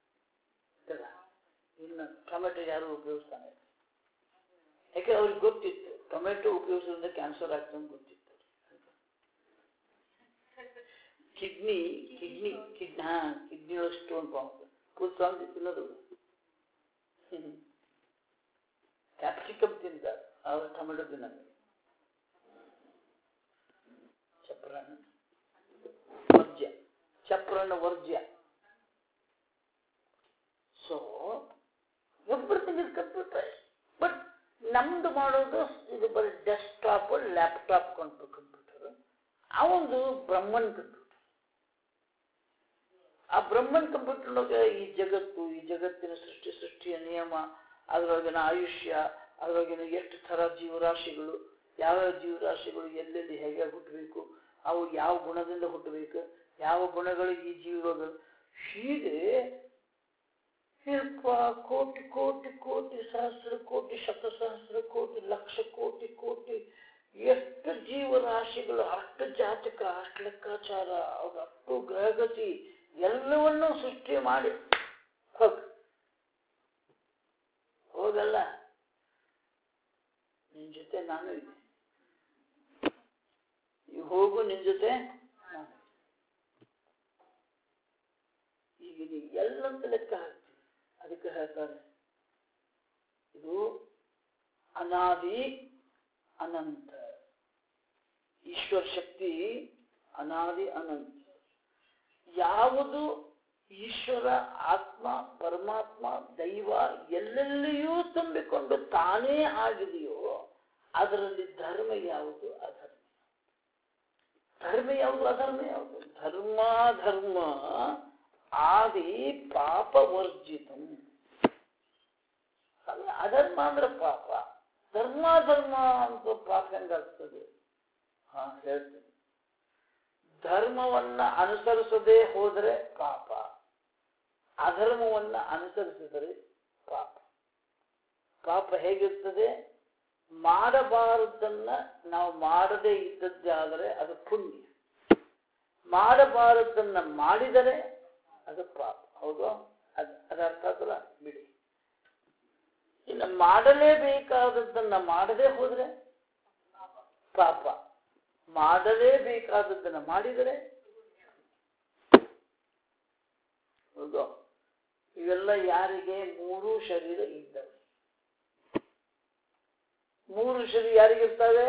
ಇನ್ನು ಟೊಮೆಟೊ ಯಾರು ಉಪಯೋಗಿಸ್ತಾನೆ ಯಾಕೆ ಅವ್ರಿಗೆ ಗೊತ್ತಿತ್ತು ಟೊಮೆಟೊ ಉಪಯೋಗಿಸೋದ್ರಿಂದ ಕ್ಯಾನ್ಸರ್ ಆಗ್ತದೆ ಅಂತ ಗೊತ್ತಿತ್ತು ಕಿಡ್ನಿ ಕಿಡ್ನಿ ಕಿಡ್ ಹಾ ಕಿಡ್ನಿ ಒಳಗೆ ಸ್ಟೋನ್ ಫಾರ್ಮ್ ಫುಲ್ ಸಾಂಗ್ ತಿನ್ನೋದು ಕ್ಯಾಪ್ಸಿಕಮ್ ತಿಂತಾರೆ ಅವ್ರು ಟೊಮೆಟೊ ತಿನ್ನಲ್ಲ ಚಪ್ರಣ್ಣ ವರ್ಜ್ಯ ಚಪ್ರಣ್ಣ ವರ್ಜ್ಯ so everything is computer but ನಮ್ದು ಮಾಡೋದು ಇದು ಬರೀ ಡೆಸ್ಕ್ಟಾಪ್ ಲ್ಯಾಪ್ಟಾಪ್ ಕೊಂಡು ಕಂಪ್ಯೂಟರ್ ಅವೊಂದು ಬ್ರಹ್ಮನ್ ಕಂಪ್ಯೂಟರ್ ಆ ಬ್ರಹ್ಮನ್ ಕಂಪ್ಯೂಟರ್ನೊಳಗೆ ಈ ಜಗತ್ತು ಈ ಜಗತ್ತಿನ ಸೃಷ್ಟಿ ಸೃಷ್ಟಿಯ ನಿಯಮ ಅದರೊಳಗಿನ ಆಯುಷ್ಯ ಅದರೊಳಗಿನ ಎಷ್ಟು ಥರ ಜೀವರಾಶಿಗಳು ಯಾವ್ಯಾವ ಜೀವರಾಶಿಗಳು ಎಲ್ಲೆಲ್ಲಿ ಹೇಗೆ ಹುಟ್ಟಬೇಕು ಅವು ಯಾವ ಗುಣದಿಂದ ಹುಟ್ಟಬೇಕು ಯಾವ ಗುಣಗಳು ಈ ಜೀವಗಳು ಹೀಗೆ ಯಪ್ಪ ಕೋಟಿ ಕೋಟಿ ಕೋಟಿ ಸಹಸ್ರ ಕೋಟಿ ಶತಸಹಸ್ರ ಕೋಟಿ ಲಕ್ಷ ಕೋಟಿ ಕೋಟಿ ಎಷ್ಟು ಜೀವರಾಶಿಗಳು ಅಷ್ಟು ಜಾತಕ ಅಷ್ಟು ಲೆಕ್ಕಾಚಾರ ಅವ್ರ ಅಷ್ಟು ಗ್ರಹಗತಿ ಎಲ್ಲವನ್ನೂ ಸೃಷ್ಟಿ ಮಾಡಿ ಹೋಗ್ ಹೋಗಲ್ಲ ನಿನ್ ಜೊತೆ ನಾನು ಇದೆ ಈ ಹೋಗು ನಿನ್ ಜೊತೆ ನಾನು ಈಗ ನೀ ಎಲ್ಲಂತ ಲೆಕ್ಕ ಹಾಕ್ತೀನಿ ಅದಕ್ಕೆ ಹೇಳ್ತಾರೆ ಇದು ಅನಾದಿ ಅನಂತ ಈಶ್ವರ ಶಕ್ತಿ ಅನಾದಿ ಅನಂತ ಯಾವುದು ಈಶ್ವರ ಆತ್ಮ ಪರಮಾತ್ಮ ದೈವ ಎಲ್ಲೆಲ್ಲಿಯೂ ತುಂಬಿಕೊಂಡು ತಾನೇ ಆಗಿದೆಯೋ ಅದರಲ್ಲಿ ಧರ್ಮ ಯಾವುದು ಅಧರ್ಮ ಧರ್ಮ ಯಾವುದು ಅಧರ್ಮ ಯಾವುದು ಧರ್ಮ ಧರ್ಮ ಆದಿ ಪಾಪ ವರ್ಜಿತ ಅಧರ್ಮ ಅಂದ್ರೆ ಪಾಪ ಧರ್ಮ ಧರ್ಮ ಅಂತ ಪಾಪ ಹೆಂಗಾಗ್ತದೆ ಹಾ ಹೇಳ್ತೇನೆ ಧರ್ಮವನ್ನ ಅನುಸರಿಸದೆ ಹೋದರೆ ಪಾಪ ಅಧರ್ಮವನ್ನ ಅನುಸರಿಸಿದರೆ ಪಾಪ ಪಾಪ ಹೇಗಿರ್ತದೆ ಮಾಡಬಾರದನ್ನ ನಾವು ಮಾಡದೇ ಇದ್ದದ್ದಾದರೆ ಅದು ಪುಣ್ಯ ಮಾಡಬಾರದನ್ನ ಮಾಡಿದರೆ ಅದು ಪಾಪ ಹೌದು ಅದ್ ಅದರ ಅರ್ಥ ಆತಲ್ಲ ಬಿಡಿ ಇನ್ನು ಮಾಡಲೇಬೇಕಾದದ್ದನ್ನ ಮಾಡದೆ ಹೋದ್ರೆ ಪಾಪ ಮಾಡಲೇಬೇಕಾದದ್ದನ್ನ ಮಾಡಿದರೆ ಹೌದು ಇವೆಲ್ಲ ಯಾರಿಗೆ ಮೂರು ಶರೀರ ಇದ್ದವೆ ಮೂರು ಶರೀರ ಯಾರಿಗಿರ್ತವೆ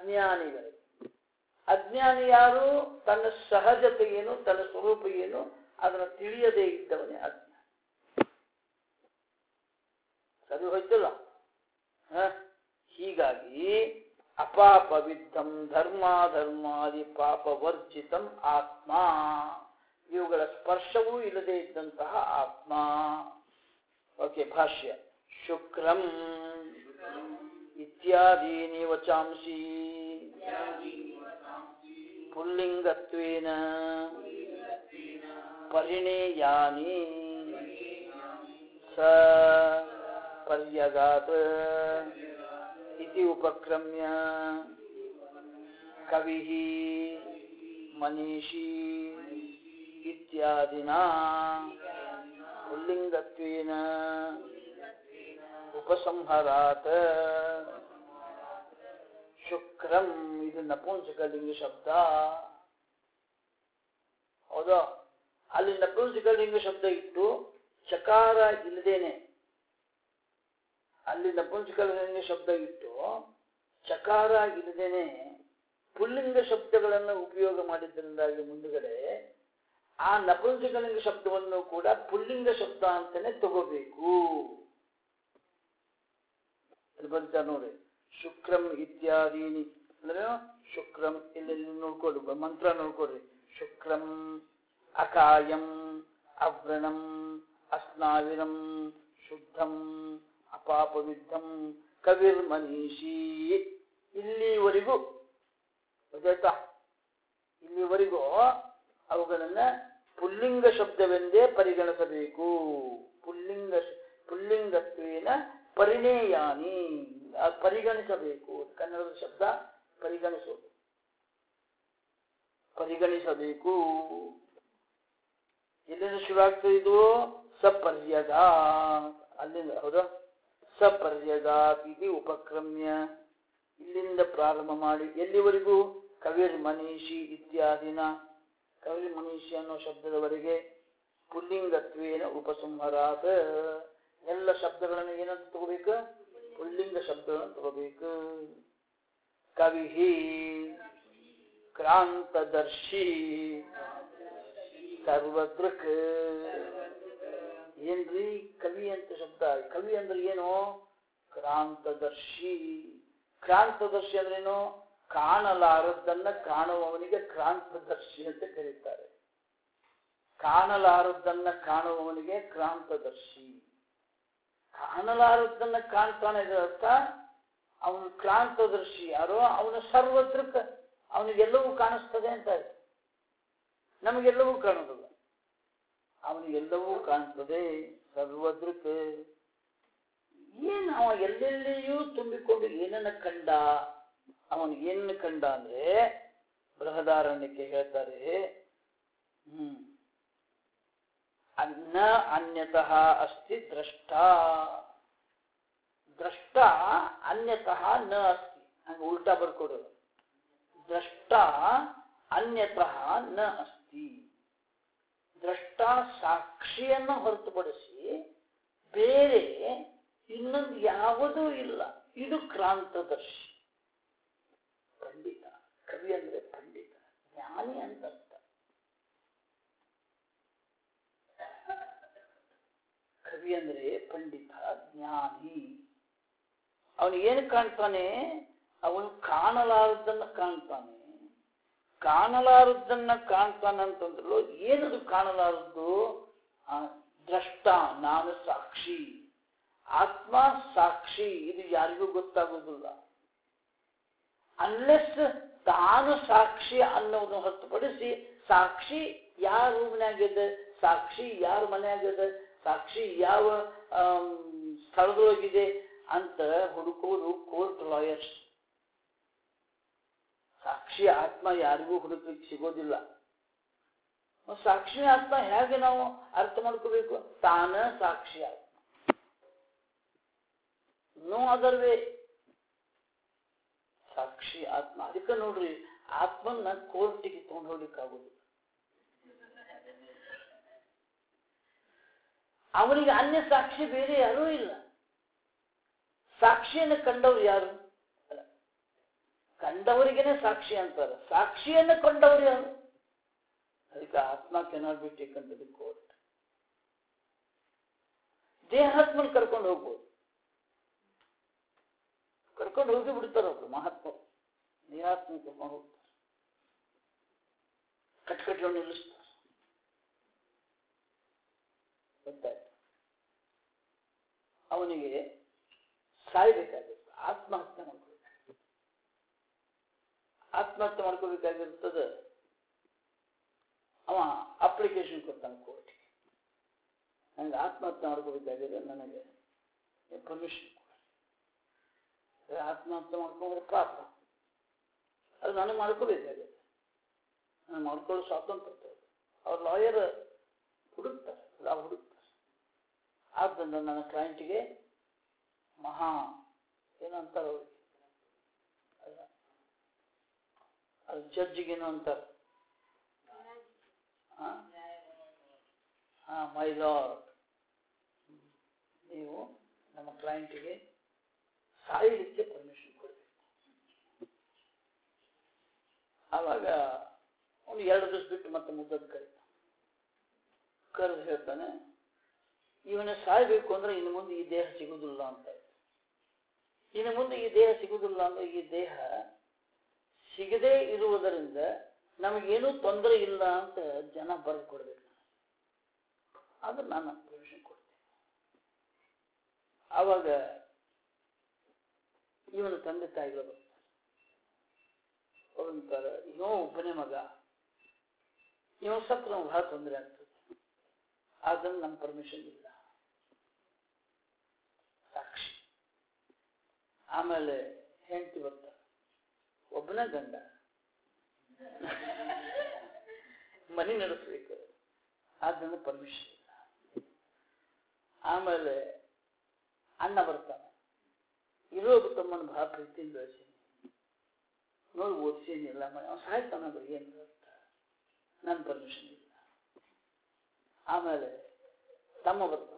ಅಜ್ಞಾನಿಗಳು ಅಜ್ಞಾನಿ ಯಾರು ತನ್ನ ಸಹಜತೆ ಏನು ತನ್ನ ಸ್ವರೂಪ ಏನು ಅದನ್ನು ತಿಳಿಯದೇ ಇದ್ದವನೇ ಅಜ್ಞಾನ ಸರಿ ಹೋಯ್ತಲ್ಲ ಹ? ಹೀಗಾಗಿ ಅಪಾಪವಿದ್ದಂ ಧರ್ಮಾಧರ್ಮಾದಿ ಪಾಪವರ್ಜಿತಂ ಆತ್ಮ ಇವುಗಳ ಸ್ಪರ್ಶವೂ ಇಲ್ಲದೆ ಇದ್ದಂತಹ ಆತ್ಮ ಓಕೆ ಭಾಷ್ಯ ಶುಕ್ರಂ ಇತ್ಯಾದೀನಿ ವಚಾಂಸಿ ಪುಲ್ಲಿಂಗತ್ವೇನ ಪರಿಣೇಯಾನಿ ಸ ಪರ್ಯಗಾತ್ ಇತಿ ಉಪಕ್ರಮ್ಯ ಕವಿಃ ಮನೀಷಿ ಇತ್ಯಾದಿನ ಪುಲ್ಲಿಂಗತ್ವೇನ ಉಪಸಂಹರಾತ್ ಶುಕ್ರಂ ಇದು ನಪುಂಸಕಲಿಂಗ ಶಬ್ದ ಹೌದಾ ಅಲ್ಲಿ ನಪುಂಸಕಲಿಂಗ ಶಬ್ದ ಇಟ್ಟು ಚಕಾರ ಇಲ್ಲದೇನೆ ಅಲ್ಲಿ ನಪುಂಸಕಲಿಂಗ ಶಬ್ದ ಇಟ್ಟು ಚಕಾರ ಇಲ್ಲದೇನೆ ಪುಲ್ಲಿಂಗ ಶಬ್ದಗಳನ್ನು ಉಪಯೋಗ ಮಾಡಿದ್ದರಿಂದಾಗಿ ಮುಂದುಗಡೆ ಆ ನಪುಂಸಕಲಿಂಗ ಶಬ್ದವನ್ನು ಕೂಡ ಪುಲ್ಲಿಂಗ ಶಬ್ದ ಅಂತಾನೆ ತಗೋಬೇಕು ಇಲ್ಲಿ ಬಂತ ನೋಡಿ ಶುಕ್ರಂ ಇತ್ಯಾದೀನಿ ಅಂದ್ರೆ ಶುಕ್ರಂ ಇಲ್ಲಿ ನೋಡ್ಕೊಳ್ಳಿ ಮಂತ್ರ ನೋಡ್ಕೊಡ್ರಿ ಶುಕ್ರಂ ಅಕಾಯಂ ಅವ್ರಣಂ ಅಸ್ನಾವಿರಂ ಶುದ್ಧಂ ಅಪಾಪವಿದ್ಧಂ ಕವಿರ್ಮನೀಷಿ ಇಲ್ಲಿವರೆಗೂ ಗೊತ್ತಾಯ್ತಾ ಇಲ್ಲಿವರೆಗೂ ಅವುಗಳನ್ನ ಪುಲ್ಲಿಂಗ ಶಬ್ದವೆಂದೇ ಪರಿಗಣಿಸಬೇಕು ಪುಲ್ಲಿಂಗ ಪುಲ್ಲಿಂಗತ್ವೇನ ಪರಿಣೇಯಾನಿ ಆ ಪರಿಗಣಿಸಬೇಕು ಕನ್ನಡದ ಶಬ್ದ ಪರಿಗಣಿಸೋದು ಪರಿಗಣಿಸಬೇಕು ಎಲ್ಲಿಂದ ಶುರು ಆಗ್ತದೆ ಇದು ಸಪರ್ಯಗ ಅಲ್ಲಿಂದ ಹೌದಾ ಸಪರ್ಯಗ ಇದು ಉಪಕ್ರಮ್ಯ ಇಲ್ಲಿಂದ ಪ್ರಾರಂಭ ಮಾಡಿ ಎಲ್ಲಿವರೆಗೂ ಕವಿರ್ ಮನೀಷಿ ಇತ್ಯಾದಿನ ಕವಿರ್ ಮನೀಷಿ ಅನ್ನೋ ಶಬ್ದದವರೆಗೆ ಪುಲ್ಲಿಂಗತ್ವೇನ ಉಪಸಂಹರಾತ ಎಲ್ಲ ಶಬ್ದಗಳನ್ನು ಏನಂತ ತಗೋಬೇಕು ಪುಲ್ಲಿಂಗ ಶಬ್ದಗಳನ್ನು ತಗೋಬೇಕು ಕವಿಹಿ ಕ್ರಾಂತದರ್ಶಿ ಸರ್ವದೃಕ್ ಏನ್ರಿ ಕವಿ ಅಂತ ಶಬ್ದ ಕವಿ ಅಂದ್ರೆ ಏನು ಕ್ರಾಂತದರ್ಶಿ ಕ್ರಾಂತದರ್ಶಿ ಅಂದ್ರೇನು ಕಾಣಲಾರದ್ದನ್ನ ಕಾಣುವವನಿಗೆ ಕ್ರಾಂತದರ್ಶಿ ಅಂತ ಕರೀತಾರೆ ಕಾಣಲಾರದ್ದನ್ನ ಕಾಣುವವನಿಗೆ ಕ್ರಾಂತದರ್ಶಿ ಕಾಣಲಾರದ್ದನ್ನ ಕಾಣ್ತಾನೆ ಇದರ ಅರ್ಥ ಅವನು ಕ್ರಾಂತದರ್ಶಿ ಯಾರೋ ಅವನ ಸರ್ವತ್ರಕ್ಕ ಅವನಿಗೆಲ್ಲವೂ ಕಾಣಿಸ್ತದೆ ಅಂತ ಆಯ್ತು ನಮಗೆಲ್ಲವೂ ಕಾಣೋದಿಲ್ಲ ಅವನಿಗೆಲ್ಲವೂ ಕಾಣ್ತದೆ ಸರ್ವದೃಕ್ ಏನ್ ಅವ ಎಲ್ಲೆಲ್ಲಿಯೂ ತುಂಬಿಕೊಂಡು ಏನನ್ನ ಕಂಡ ಅವನು ಏನನ್ನ ಕಂಡ ಅಂದ್ರೆ ಬೃಹದಾರಣ್ಯಕ್ಕೆ ಹೇಳ್ತಾರೆ ಹ್ಮ್ ಅನ್ನ ಅನ್ಯತಃ ಅಸ್ತಿ ದ್ರಷ್ಟ ದ್ರಷ್ಟ ಅನ್ಯತಃ ನ ಅಸ್ತಿ ಹಂಗ ಉಲ್ಟಾ ಬರ್ಕೊಡೋದು ದ್ರಷ್ಟ ಅನ್ಯತಃ ನ ಅಸ್ತಿ ದ್ರಷ್ಟ ಸಾಕ್ಷಿಯನ್ನು ಹೊರತುಪಡಿಸಿ ಬೇರೆ ಇನ್ನೊಂದು ಯಾವುದೂ ಇಲ್ಲ ಇದು ಕ್ರಾಂತದರ್ಶಿ ಪಂಡಿತ ಕವಿ ಅಂದ್ರೆ ಪಂಡಿತ ಜ್ಞಾನಿ ಅಂತ ಅರ್ಥ ಕವಿ ಅಂದ್ರೆ ಪಂಡಿತ ಜ್ಞಾನಿ ಅವನು ಏನು ಕಾಣ್ತಾನೆ ಅವನು ಕಾಣಲಾರದನ್ನ ಕಾಣ್ತಾನೆ ಕಾಣಲಾರದ್ದನ್ನ ಕಾಣ್ತಾನಂತಂದ್ರು ಏನದು ಕಾಣಲಾರದ್ದು ಆ, ದ್ರಷ್ಟ ನಾನು ಸಾಕ್ಷಿ ಆತ್ಮ ಸಾಕ್ಷಿ ಇದು ಯಾರಿಗೂ ಗೊತ್ತಾಗೋದಿಲ್ಲ ಅನ್ಲೆಸ್ ತಾನು ಸಾಕ್ಷಿ ಅನ್ನೋದನ್ನು ಹೊರತುಪಡಿಸಿ ಸಾಕ್ಷಿ ಯಾರ ರೂಮ್ನಾಗಿದೆ ಸಾಕ್ಷಿ ಯಾರ ಮನೆಯಾಗಿದೆ ಸಾಕ್ಷಿ ಯಾವ ಆಮ್, ಸ್ಥಳದೊಳಗಿದೆ ಅಂತ ಹುಡುಕೋದು ಕೋರ್ಟ್ ಲಾಯರ್ಸ್ ಸಾಕ್ಷಿ ಆತ್ಮ ಯಾರಿಗೂ ಹುಡುಕಲಿಕ್ಕೆ ಸಿಗೋದಿಲ್ಲ ಸಾಕ್ಷಿ ಆತ್ಮ ಹೇಗೆ ನಾವು ಅರ್ಥ ಮಾಡ್ಕೋಬೇಕು ತಾನ ಸಾಕ್ಷಿ ಆತ್ಮ ನೋ ಅದರ್ ವೇ ಸಾಕ್ಷಿ ಆತ್ಮ ಅದಕ್ಕೆ ನೋಡ್ರಿ ಆತ್ಮನ್ನ ಕೋರ್ಟಿಗೆ ತಗೊಂಡು ಹೋಗ್ಲಿಕ್ಕಾಗೋದು ಅವನಿಗೆ ಅನ್ಯ ಸಾಕ್ಷಿ ಬೇರೆ ಯಾರೂ ಇಲ್ಲ ಸಾಕ್ಷಿಯನ್ನು ಕಂಡವ್ರು ಯಾರು ಅಲ್ಲ. ಕಂಡವರಿಗೇನೆ ಸಾಕ್ಷಿ ಅಂತಾರೆ ಸಾಕ್ಷಿಯನ್ನು ಕಂಡವ್ರು ಯಾರು ಅದಕ್ಕೆ ಆತ್ಮ cannot be taken to the court ದೇಹಾತ್ಮನ ಕರ್ಕೊಂಡು ಹೋಗ್ಬೋದು ಕರ್ಕೊಂಡು ಹೋಗಿ ಬಿಡ್ತಾರ ಒಬ್ರು ಮಹಾತ್ಮರು ದೇಹಾತ್ಮ ಕರ್ಕೊಂಡು ಹೋಗ್ತಾರೆ ಕಟ್ಕಟ್ಲು ನಿಲ್ಲಿಸ್ತಾರೆ ಗೊತ್ತಾಯ್ತು ಅವನಿಗೆ ಸಾಯ್ಬೇಕಾಗಿತ್ತು ಆತ್ಮಹತ್ಯೆ ಮಾಡ್ಕೋಬೇಕು ಆತ್ಮಹತ್ಯೆ ಮಾಡ್ಕೋಬೇಕಾಗಿರ್ತದೆ ಅವ ಅಪ್ಲಿಕೇಶನ್ ಕೊಡ್ತಾನೆ ಕೋರ್ಟ್ಗೆ ನನಗೆ ಆತ್ಮಹತ್ಯೆ ಮಾಡ್ಕೋಬೇಕಾಗಿದೆ ನನಗೆ ಪರ್ಮಿಷನ್ ಕೊಡಿ ಆತ್ಮಹತ್ಯೆ ಮಾಡ್ಕೊಂಡ್ರೆ ಪಾಪ ಅದು ನನಗೆ ಮಾಡ್ಕೋಬೇಕಾಗಿದೆ ನಾನು ಮಾಡ್ಕೊಳ್ಳೋ ಸ್ವಾತಂತ್ರ್ಯ ಇದೆ. ಅವ್ರ ಲಾಯರ್ ಹುಡುಕ್ತಾರೆ ಲಾ ಹುಡುಕ್ತಾರೆ ಆದ್ದರಿಂದ ನನ್ನ ಕ್ಲೈಂಟಿಗೆ ಮಹಾ ಏನಂತಾರೆ ಅವ್ರಿಗೆ ಅಲ್ಲ. ಅದು ಜಡ್ಜಿಗೇನು ಅಂತಾರೆ ಹಾ ಮೈ ಲಾರ್ಡ್ ನೀವು ನಮ್ಮ ಕ್ಲೈಂಟಿಗೆ ಸಾಯಲಿಕ್ಕೆ ಪರ್ಮಿಷನ್ ಕೊಡಬೇಕು ಆವಾಗ ಅವನು ಎರಡು ದಿವಸ ಬಿಟ್ಟು ಮತ್ತೆ ಮುದ್ದದ ಕರೀತಾನೆ ಕರೆದು ಹೇಳ್ತಾನೆ ಇವನ ಸಾಯ್ಬೇಕು ಅಂದ್ರೆ ಇನ್ನು ಮುಂದೆ ಈ ದೇಹ ಸಿಗುದಿಲ್ಲ ಅಂತ ಇನ್ನು ಮುಂದೆ ಈ ದೇಹ ಸಿಗುದಿಲ್ಲ ಅಂದ್ರೆ ಈ ದೇಹ ಸಿಗದೇ ಇರುವುದರಿಂದ ನಮಗೇನೂ ತೊಂದರೆ ಇಲ್ಲ ಅಂತ ಜನ ಬರೆದು ಕೊಡ್ಬೇಕು ಆದ್ರೆ ನಾನು ಪರ್ಮಿಷನ್ ಕೊಡ್ತೇನೆ ಆವಾಗ ಇವನ ತಂದೆ ತಾಯಿಗಳು ಬರ್ತಾರೆ ಅವ್ರಂತಾರೆ ಇವ ಒಬ್ಬನೇ ಮಗ ಇವ ಸತ್ರ ನಮ್ಗೆ ಬಹಳ ತೊಂದರೆ ಆಗ್ತದೆ ಆದ್ರೆ ನಮ್ಮ ಪರ್ಮಿಷನ್ ಇಲ್ಲ ಸಾಕ್ಷಿ ಆಮೇಲೆ ಹೆಂಡತಿ ಬರ್ತಾರೆ ಒಬ್ಬನೇ ಗಂಡ ಮನೆ ನಡೆಸ್ಬೇಕು ಆದ್ದರಿಂದ ಪರ್ಮಿಷನ್ ಇಲ್ಲ ಆಮೇಲೆ ಅಣ್ಣ ಬರ್ತಾನೆ ಇರೋ ತಮ್ಮನ ಬಹಳ ಪ್ರೀತಿಯಿಂದ ಬೆಳೆಸೀನಿ ನೋಡಿ ಓದಿಸೀನಿ ಎಲ್ಲ ಮಾಡಿ ಅವ್ನು ಸಾಯ್ತಾನ ಅಂದ್ರೆ ಏನು ಅರ್ಥ ನನ್ನ ಪರ್ಮಿಷನ್ ಇಲ್ಲ ಆಮೇಲೆ ತಮ್ಮ ಬರ್ತಾನೆ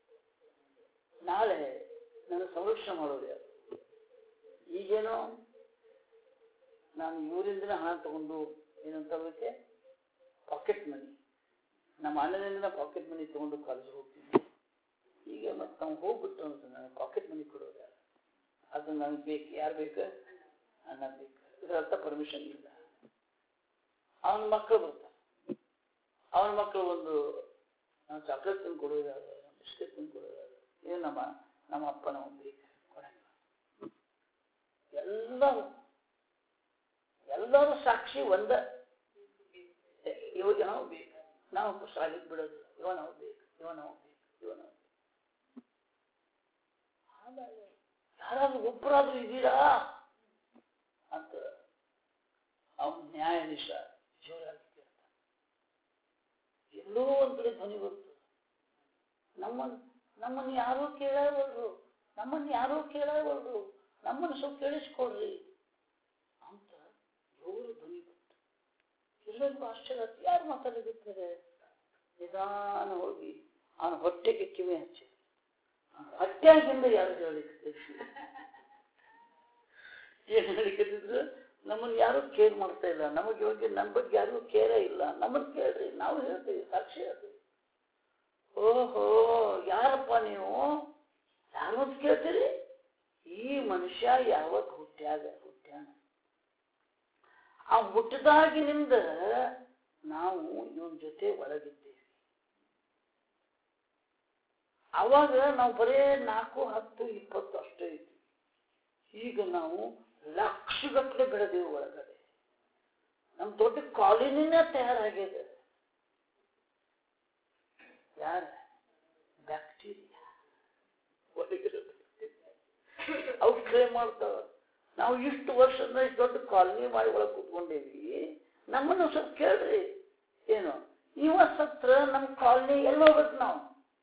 ನಾಳೆ ನನ್ನ ಸಂರಕ್ಷಣೆ ಮಾಡೋದು ಯಾರು ಈಗೇನೋ ನಾನು ಇವರಿಂದನೇ ಹಣ ತಗೊಂಡು ಏನಂತ ಅದಕ್ಕೆ ಪಾಕೆಟ್ ಮನಿ ನಮ್ಮ ಅಣ್ಣನಿಂದ ಪಾಕೆಟ್ ಮನಿ ತಗೊಂಡು ಕಾಲೇಜ್ ಹೋಗ್ತೀನಿ ಈಗ ಮತ್ತೆ ನಾವು ಹೋಗ್ಬಿಟ್ಟು ಅಂತ ನನಗೆ ಪಾಕೆಟ್ ಮನಿ ಕೊಡೋರು ಯಾರು ಅದು ನನಗೆ ಬೇಕು ಯಾರು ಬೇಕು ಅಣ್ಣ ಬೇಕು ಇದರ ಅರ್ಥ ಪರ್ಮಿಷನ್ ಇಲ್ಲ ಅವನ ಮಕ್ಕಳು ಬರ್ತಾರೆ ಅವನ ಮಕ್ಕಳು ಒಂದು ನಾನು ಚಾಕ್ಲೇಟ್ ತಂದು ಕೊಡೋದು ಯಾರು ಬಿಸ್ಕೆಟ್ ತಂದು ಕೊಡೋದು ಯಾರು ಏನು ನಮ್ಮ ನಮ್ಮ ಅಪ್ಪ ನಾವು ಬೇಕು ಕೊಡಂಗಿಲ್ಲ ಎಲ್ಲರೂ ಎಲ್ಲರೂ ಸಾಕ್ಷಿ ಒಂದ ಇವಾಗ ನಾವು ಬೇಕು ನಾವು ಶಾಲೆಗೆ ಬಿಡೋದಿಲ್ಲ ಇವ ನಾವು ಬೇಕು ಇವ ನಾವು ಬೇಕು ಇವ ನಾವು ಬೇಕು ಆಮೇಲೆ ಯಾರಾದ್ರೂ ಒಬ್ಬರಾದ್ರೂ ಇದ್ದೀರಾ ಅಂತ ಅವನ ನ್ಯಾಯಾಧೀಶ ಜೋರಾಗಿ ಕೇಳ್ತಾನೆ ಎಲ್ಲೋ ಒಂದ್ ಕಡೆ ಧ್ವನಿ ಬರ್ತದೆ ನಮ್ಮನ್ ನಮ್ಮನ್ನ ಯಾರೂ ಕೇಳವಲ್ರು ನಮ್ಮನ್ನ ಯಾರೂ ಕೇಳವಲ್ರು ನಮ್ಮನ್ನು ಸ್ವಲ್ಪ ಕೇಳಿಸ್ಕೊಡ್ರಿ ಅಂತ ಜೋರು ಧ್ವನಿ ಬಂತು ಎಲ್ಲರಿಗೂ ಆಶ್ಚರ್ಯ ಆಯ್ತು. ಯಾರು ಮಾತಾಡಲಿದ್ದಾರೆ ನಿಧಾನ ಹೋಗಿ ಅವನ ಹೊಟ್ಟೆಗೆ ಕಿವಿ ಹಚ್ಚಿ ಹೊಟ್ಟೆಗಿಂದ ಯಾರು ಹೇಳಲಿಕ್ಕೆ ಏನ್ ಹೇಳಿಕತ್ತಿದ್ರು ನಮ್ಮನ್ನ ಯಾರು ಕೇರ್ ಮಾಡ್ತಾ ಇಲ್ಲ ನಮಗೆ ಇವಾಗ ನಮ್ಮ ಬಗ್ಗೆ ಯಾರಿಗೂ ಕೇರೇ ಇಲ್ಲ ನಮ್ಮನ್ನ ಕೇಳ್ರಿ ನಾವು ಹೇಳ್ತೀವಿ ಸಾಕ್ಷಿ ಹೇಳ್ತೀವಿ ಓಹೋ ಯಾರಪ್ಪ ನೀವು ಯಾರು ಅಂತ ಕೇಳ್ತೀರಿ ಈ ಮನುಷ್ಯ ಯಾವತ್ ಹುಟ್ಟ್ಯಾಗ ಹುಟ್ಟ್ಯಾನ ಆ ಹುಟ್ಟದಾಗಿನಿಂದ ನಾವು ಇವನ್ ಜೊತೆ ಒಳಗಿದ್ದೇವೆ ಅವಾಗ ನಾವು ಬರೇ ನಾಲ್ಕು ಹತ್ತು ಇಪ್ಪತ್ತು ಅಷ್ಟೇ ಇದ್ವಿ ಈಗ ನಾವು ಲಕ್ಷಗಟ್ಟಲೆ ಬೆಳೆದೇವು ಒಳಗಡೆ ನಮ್ ದೊಡ್ಡ ಕಾಲೋನಿನೇ ತಯಾರಾಗಿದೆ ಯಾರ ಬ್ಯಾಕ್ಟೀರಿಯಾ ಒಳಗಿರೋದು ಅವು ಕ್ಲೇಮ್ ಮಾಡ್ತಾವ ನಾವು ಇಷ್ಟು ವರ್ಷದಿಂದ ಇಷ್ಟು ದೊಡ್ಡ ಕಾಲನಿ ಮಾಡಿ ಒಳಗೆ ಕೂತ್ಕೊಂಡೇವಿ ನಮ್ಮನ್ನು ಸ್ವಲ್ಪ ಕೇಳ್ರಿ ಏನು ಇವ ಸತ್ರ ನಮ್ಮ ಕಾಲನಿ ಎಲ್ಲಿ ಹೋಗ್ಬೇಕು ನಾವು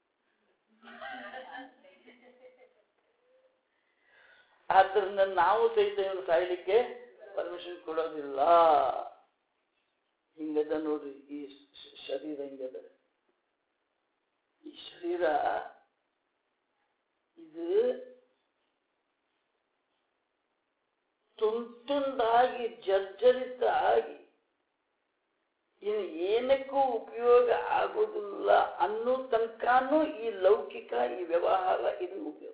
ಆದ್ದರಿಂದ ನಾವು ಸಹಿತ ಇವನು ಸಾಯ್ಲಿಕ್ಕೆ ಪರ್ಮಿಷನ್ ಕೊಡೋದಿಲ್ಲ ಹಿಂಗದ ನೋಡ್ರಿ ಈ ಶ- ಶರೀರ ಹಿಂಗದ ಈ ಶರೀರ ಇದು ತುಂಡಾಗಿ ಜರ್ಜರಿತ ಆಗಿ ಇನ್ನು ಏನಕ್ಕೂ ಉಪಯೋಗ ಆಗೋದಿಲ್ಲ ಅನ್ನೋ ತನಕನೂ ಈ ಲೌಕಿಕ ಈ ವ್ಯವಹಾರ ಇದನ್ನು ಉಪಯೋಗ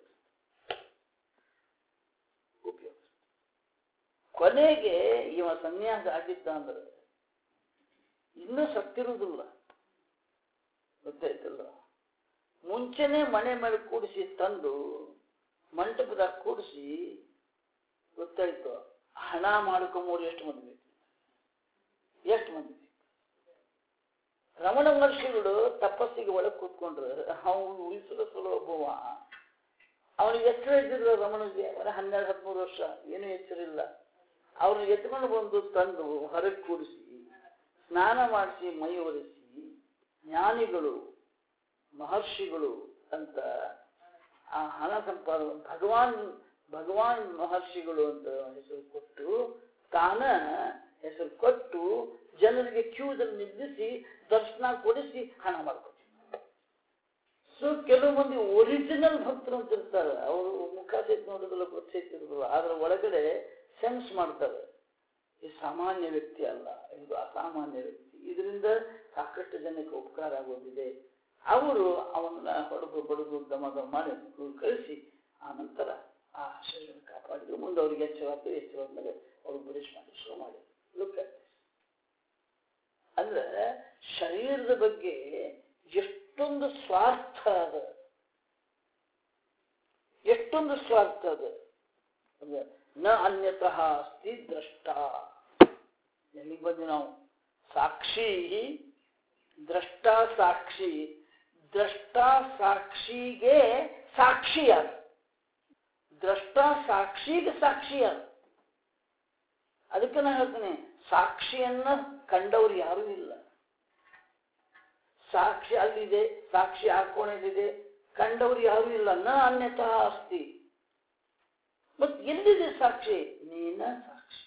ಉಪಯೋಗ ಕೊನೆಗೆ ಇವ ಸನ್ಯಾಸ ಆಗಿದ್ದ ಅಂದ್ರೆ ಇನ್ನೂ ಸತ್ತಿರುವುದಿಲ್ಲ ಗೊತ್ತಾಯ್ತಲ್ಲ ಮುಂಚೆನೆ ಮನೆ ಮೇಲೆ ಕೂಡಿಸಿ ತಂದು ಮಂಟಪದಾಗ ಕೂಡಿಸಿ ಗೊತ್ತಾಯ್ತು ಹಣ ಮಾಡ್ಕೊಂಬೋರು ಎಷ್ಟು ಮಂದಿ ಬೇಕು ಎಷ್ಟು ಮಂದಿ ಬೇಕು ರಮಣ ಮಹರ್ಷಿಗಳು ತಪಸ್ಸಿಗೆ ಒಳಗೆ ಕೂತ್ಕೊಂಡ್ರು ಅವನು ಉಳಿಸಲು ಸಲ ಒಬ್ಬವ ಅವನಿಗೆ ಎಚ್ಚರ ಇದ್ದಿಲ್ಲ ರಮಣಿಗೆ ಅವನ ಹನ್ನೆರಡು ಹದಿಮೂರು ವರ್ಷ ಏನೂ ಎಚ್ಚರ ಇಲ್ಲ ಅವ್ರನ್ನ ಎತ್ಕೊಂಡು ಬಂದು ತಂದು ಹೊರಗೆ ಕೂಡಿಸಿ ಸ್ನಾನ ಮಾಡಿಸಿ ಮೈ ಒರೆಸಿ ಜ್ಞಾನಿಗಳು ಮಹರ್ಷಿಗಳು ಅಂತ ಆ ಹಣ ಸಂಪಾದನೆ ಭಗವಾನ್ ಭಗವಾನ್ ಮಹರ್ಷಿಗಳು ಅಂತ ಹೆಸರು ಕೊಟ್ಟು ತಾನ ಹೆಸರು ಕೊಟ್ಟು ಜನರಿಗೆ ಕ್ಯೂದಲ್ಲಿ ನಿಲ್ಲಿಸಿ ದರ್ಶನ ಕೊಡಿಸಿ ಹಣ ಮಾಡ್ಕೊತೀವಿ ಸೊ ಕೆಲವು ಮಂದಿ ಒರಿಜಿನಲ್ ಭಕ್ತರು ಅಂತ ಇರ್ತಾರೆ ಅವರು ಮುಖ ಸಹಿತ ನೋಡೋದಿಲ್ಲ ಗೊತ್ತೈತಿರೋದಿಲ್ಲ ಆದ್ರೆ ಒಳಗಡೆ ಸೆನ್ಸ್ ಮಾಡ್ತಾರೆ ಈ ಸಾಮಾನ್ಯ ವ್ಯಕ್ತಿ ಅಲ್ಲ ಇದು ಅಸಾಮಾನ್ಯ ವ್ಯಕ್ತಿ ಇದರಿಂದ ಸಾಕಷ್ಟು ಜನಕ್ಕೆ ಉಪಕಾರ ಆಗೋದಿದೆ ಅವರು ಅವನ್ನ ಹೊಡೆದು ಬಡದು ದಮದ ಮಾಡಿ ಕಳಿಸಿ ಆ ನಂತರ ಆ ಶರೀರ ಕಾಪಾಡಿದ್ರು ಮುಂದೆ ಅವ್ರಿಗೆ ಎಚ್ಚರಾಗ್ತದೆ ಎಚ್ಚರಾದ್ಮೇಲೆ ಅವ್ರು ಬ್ರಿಟಿಷ್ ಮಾಡಿ ಶುರು ಮಾಡಿದ್ರು ಲುಕ್ ಅಂದ್ರೆ ಶರೀರದ ಬಗ್ಗೆ ಎಷ್ಟೊಂದು ಸ್ವಾರ್ಥ ಅದ ಎಷ್ಟೊಂದು ಸ್ವಾರ್ಥ ಅದ ಅಂದ್ರೆ ನ ಅನ್ಯತಃ ಅಸ್ತಿ ದ್ರಷ್ಟ ಎಲ್ಲಿಗೆ ಬಂದ್ವಿ ನಾವು ಸಾಕ್ಷಿ ದ್ರಷ್ಟ ಸಾಕ್ಷಿ ದ್ರಷ್ಟ ಸಾಕ್ಷಿಗೆ ಸಾಕ್ಷಿ ಯಾರು ದ್ರಷ್ಟ ಸಾಕ್ಷಿಗೆ ಸಾಕ್ಷಿ ಯಾರು ಅದಕ್ಕೆ ನಾನು ಹೇಳ್ತೀನಿ ಸಾಕ್ಷಿಯನ್ನ ಕಂಡವ್ರು ಯಾರೂ ಇಲ್ಲ ಸಾಕ್ಷಿ ಅಲ್ಲಿದೆ ಸಾಕ್ಷಿ ಆ ಕೋಣೆಯಲ್ಲಿದೆ ಕಂಡವ್ರು ಯಾರೂ ಇಲ್ಲ ನ ಅನ್ಯತಃ ಅಸ್ತಿ ಮತ್ ಎಲ್ಲಿದೆ ಸಾಕ್ಷಿ ನೀನ ಸಾಕ್ಷಿ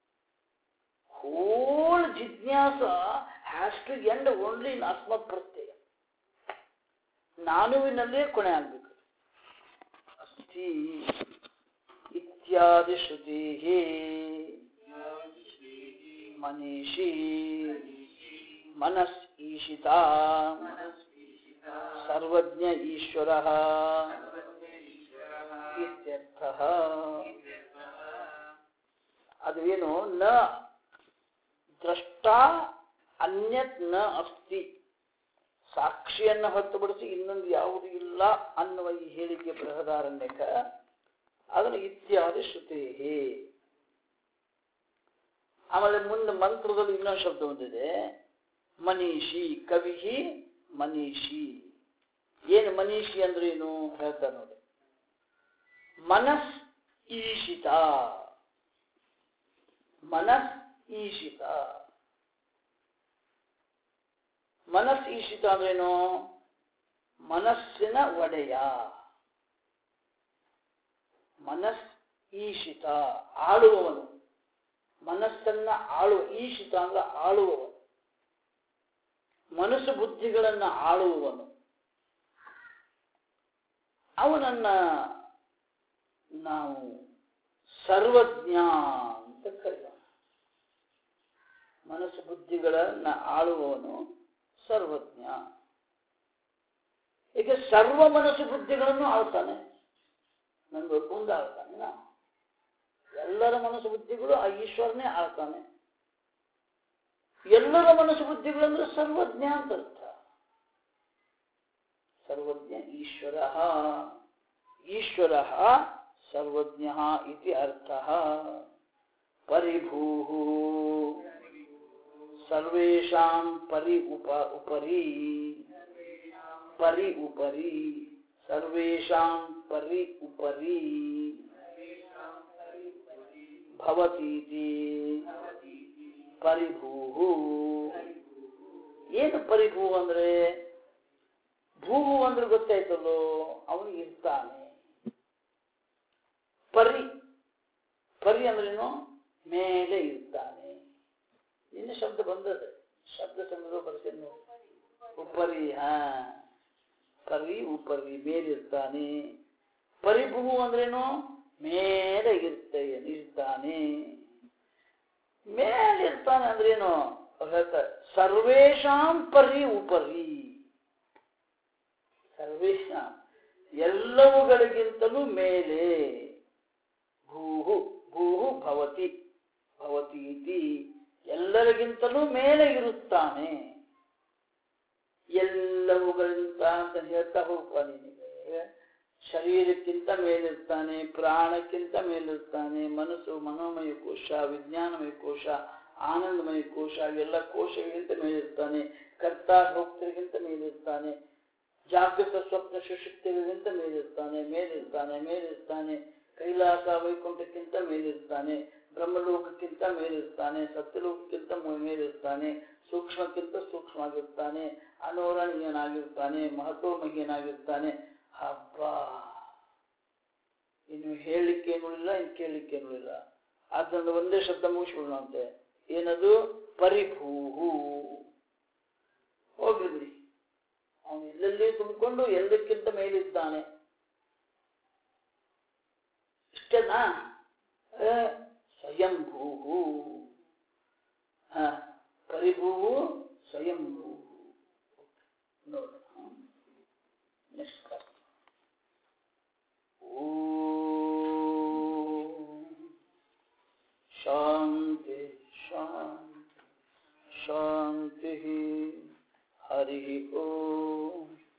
ಹೋಲ್ ಜಿಜ್ಞಾಸ has to end only in ಅಸ್ಮತ್ ಪ್ರತ್ಯಯ ನಾನುವಿನಲ್ಲೇ ಕೊನೆ ಆಗ್ಬೇಕು ಅಸ್ತಿ ಇತ್ಯಾದಿ ಶ್ರುತಿ ಮನೀಷಿ ಮನಸ್ ಈಶಿತ ಸರ್ವಜ್ಞ ಈಶ್ವರ ಇತ್ಯರ್ಥ ಅದು ಏನು ನ ದ್ರಷ್ಟ ಅನ್ಯತ್ ನ ಅಸ್ತಿ ಸಾಕ್ಷಿಯನ್ನು ಹೊರತುಪಡಿಸಿ ಇನ್ನೊಂದು ಯಾವುದು ಇಲ್ಲ ಅನ್ನುವ ಈ ಹೇಳಿಕೆ ಬೃಹದಾರಣ್ಯಕ ಅದನ್ನು ಇತ್ಯಾದಿ ಶ್ರುತಿ ಆಮೇಲೆ ಮುಂದೆ ಮಂತ್ರದಲ್ಲಿ ಇನ್ನೊಂದು ಶಬ್ದ ಬಂದಿದೆ ಮನೀಷಿ ಕವಿಹಿ ಮನೀಷಿ ಏನು ಮನೀಷಿ ಅಂದ್ರೆ ಏನು ಹೇಳ್ತಾರೆ ನೋಡಿ ಮನಸ್ ಈಶಿತ ಮನಸ್ ಈಶಿತ ಮನಸ್ ಈಶಿತ ಅಂದ್ರೇನು ಮನಸ್ಸಿನ ಒಡೆಯ ಮನಸ್ ಈಶಿತ ಆಳುವವನು ಮನಸ್ಸನ್ನ ಆಳುವ ಈಶಿತ ಅಂದ್ರೆ ಆಳುವವನು ಮನಸ್ಸು ಬುದ್ಧಿಗಳನ್ನ ಆಳುವವನು ಅವನನ್ನ ನಾವು ಸರ್ವಜ್ಞ ಅಂತ ಕರೆಯೋಣ ಮನಸ್ಸು ಬುದ್ಧಿಗಳನ್ನ ಆಳುವವನು ಸರ್ವಜ್ಞ ಈಗ ಸರ್ವ ಮನಸ್ಸು ಬುದ್ಧಿಗಳನ್ನು ಆಳ್ತಾನೆ ನಂದು ಒಬ್ಬಂದ ಆಳ್ತಾನೆ ನಾ ಎಲ್ಲರ ಮನಸ್ಸು ಬುದ್ಧಿಗಳು ಆ ಈಶ್ವರನೇ ಆಳ್ತಾನೆ ಎಲ್ಲರ ಮನಸ್ಸು ಬುದ್ಧಿಗಳಂದ್ರೆ ಸರ್ವಜ್ಞ ಅಂತ ಅರ್ಥ ಸರ್ವಜ್ಞ ಈಶ್ವರ ಈಶ್ವರ ಸರ್ವಜ್ಞ ಇತಿ ಅರ್ಥ ಪರಿಭೂ ಸರ್ವೇಷಾಂ ಪರಿ ಉಪ ಉಪರಿ ಪರಿ ಉಪರಿ ಸರ್ವೇಷಾಂ ಪರಿ ಉಪರಿ ಭವತೀತಿ ಪರಿಭೂ ಏನು ಪರಿಭೂ ಅಂದ್ರೆ ಭೂಹು ಅಂದ್ರೆ ಗೊತ್ತಾಯ್ತಲ್ಲೋ ಅವನು ಇರ್ತಾನೆ ಪರಿ ಪರಿ ಅಂದ್ರೇನು ಮೇಲೆ ಇರ್ತಾನೆ ಇನ್ನು ಶಬ್ದ ಬಂದದೆ ಶಬ್ದ ಸಂಗ್ರಹ ಬರ್ತೀನಿ ಉಪರಿ ಹಾ ಪರಿ ಉಪರಿ ಮೇಲಿರ್ತಾನೆ ಪರಿಭೂ ಅಂದ್ರೇನು ಮೇಲೆ ಇರ್ತ ಇರ್ತಾನೆ ಮೇಲಿರ್ತಾನೆ ಅಂದ್ರೇನು ಅವ್ರು ಹೇಳ್ತಾರೆ ಸರ್ವೇಶಾಂ ಪರಿ ಉಪರಿ ಸರ್ವೇಶಾಂ ಎಲ್ಲವುಗಳಿಗಿಂತಲೂ ಮೇಲೆ ಭೂಹು ಭೂಹು ಭವತಿ ಭವತಿ ಇತಿ ಎಲ್ಲರಿಗಿಂತಲೂ ಮೇಲೆ ಇರುತ್ತಾನೆ ಎಲ್ಲವುಗಳಿಂತ ಅಂತ ಹೇಳ್ತಾ ಹೋಗ್ಪ ನಿನಗೆ ಶರೀರಕ್ಕಿಂತ ಮೇಲಿರ್ತಾನೆ ಪ್ರಾಣಕ್ಕಿಂತ ಮೇಲಿರ್ತಾನೆ ಮನಸ್ಸು ಮನೋಮಯ ಕೋಶ ವಿಜ್ಞಾನಮಯ ಕೋಶ ಆನಂದಮಯ ಕೋಶ ಎಲ್ಲ ಕೋಶಗಳಿಗಿಂತ ಮೇಲಿರ್ತಾನೆ ಕರ್ತ ಭೋಕ್ತರಿಗಿಂತ ಮೇಲಿರ್ತಾನೆ ಜಾಗೃತ ಸ್ವಪ್ನ ಸುಶಕ್ತಿಗಳಿಗಿಂತ ಮೇಲಿರ್ತಾನೆ ಮೇಲಿರ್ತಾನೆ ಮೇಲಿರ್ತಾನೆ ಕೈಲಾಸ ವೈಕುಂಠಕ್ಕಿಂತ ಮೇಲಿರ್ತಾನೆ ಬ್ರಹ್ಮಲೋಕಕ್ಕಿಂತ ಮೇಲಿರ್ತಾನೆ ಸತ್ಯಲೋಕಕ್ಕಿಂತ ಮೇಲಿರ್ತಾನೆ ಸೂಕ್ಷ್ಮಕ್ಕಿಂತ ಸೂಕ್ಷ್ಮ ಆಗಿರ್ತಾನೆ ಅನೋರಣೀಯನಾಗಿರ್ತಾನೆ ಮಹತ್ವಮಹೀಯನಾಗಿರ್ತಾನೆ ಹಬ್ಬ ಇನ್ನು ಹೇಳಲಿಕ್ಕೇನೂ ಇಲ್ಲ ಇನ್ನು ಕೇಳಲಿಕ್ಕೇನೂ ಇಲ್ಲ ಆದ್ದರಿಂದ ಒಂದೇ ಶಬ್ದ ಮುಗಿಸ್ಬಿಡೋಣಂತೆ ಏನದು ಪರಿಭೂಹು ಹೋಗ್ಲಿ ಬಿಡಿ ಅವನು ಎಲ್ಲೆಲ್ಲಿ ತುಂಬಿಕೊಂಡು ಎಲ್ಲಕ್ಕಿಂತ ಮೇಲಿದ್ದಾನೆ ಇಷ್ಟನಾ ಆ, ಸ್ವಯಂಭೂಹು ಹ ಪರಿಭೂಹು ಸ್ವಯಂಭೂಹು ನೋಡೋಣ ನೆಕ್ಸ್ಟ್ ಕ್ಲಾಸ್ ಓಂ ಶಾಂತಿ ಶಾಂತಿ ಶಾಂತಿ ಹರಿ ಓಂ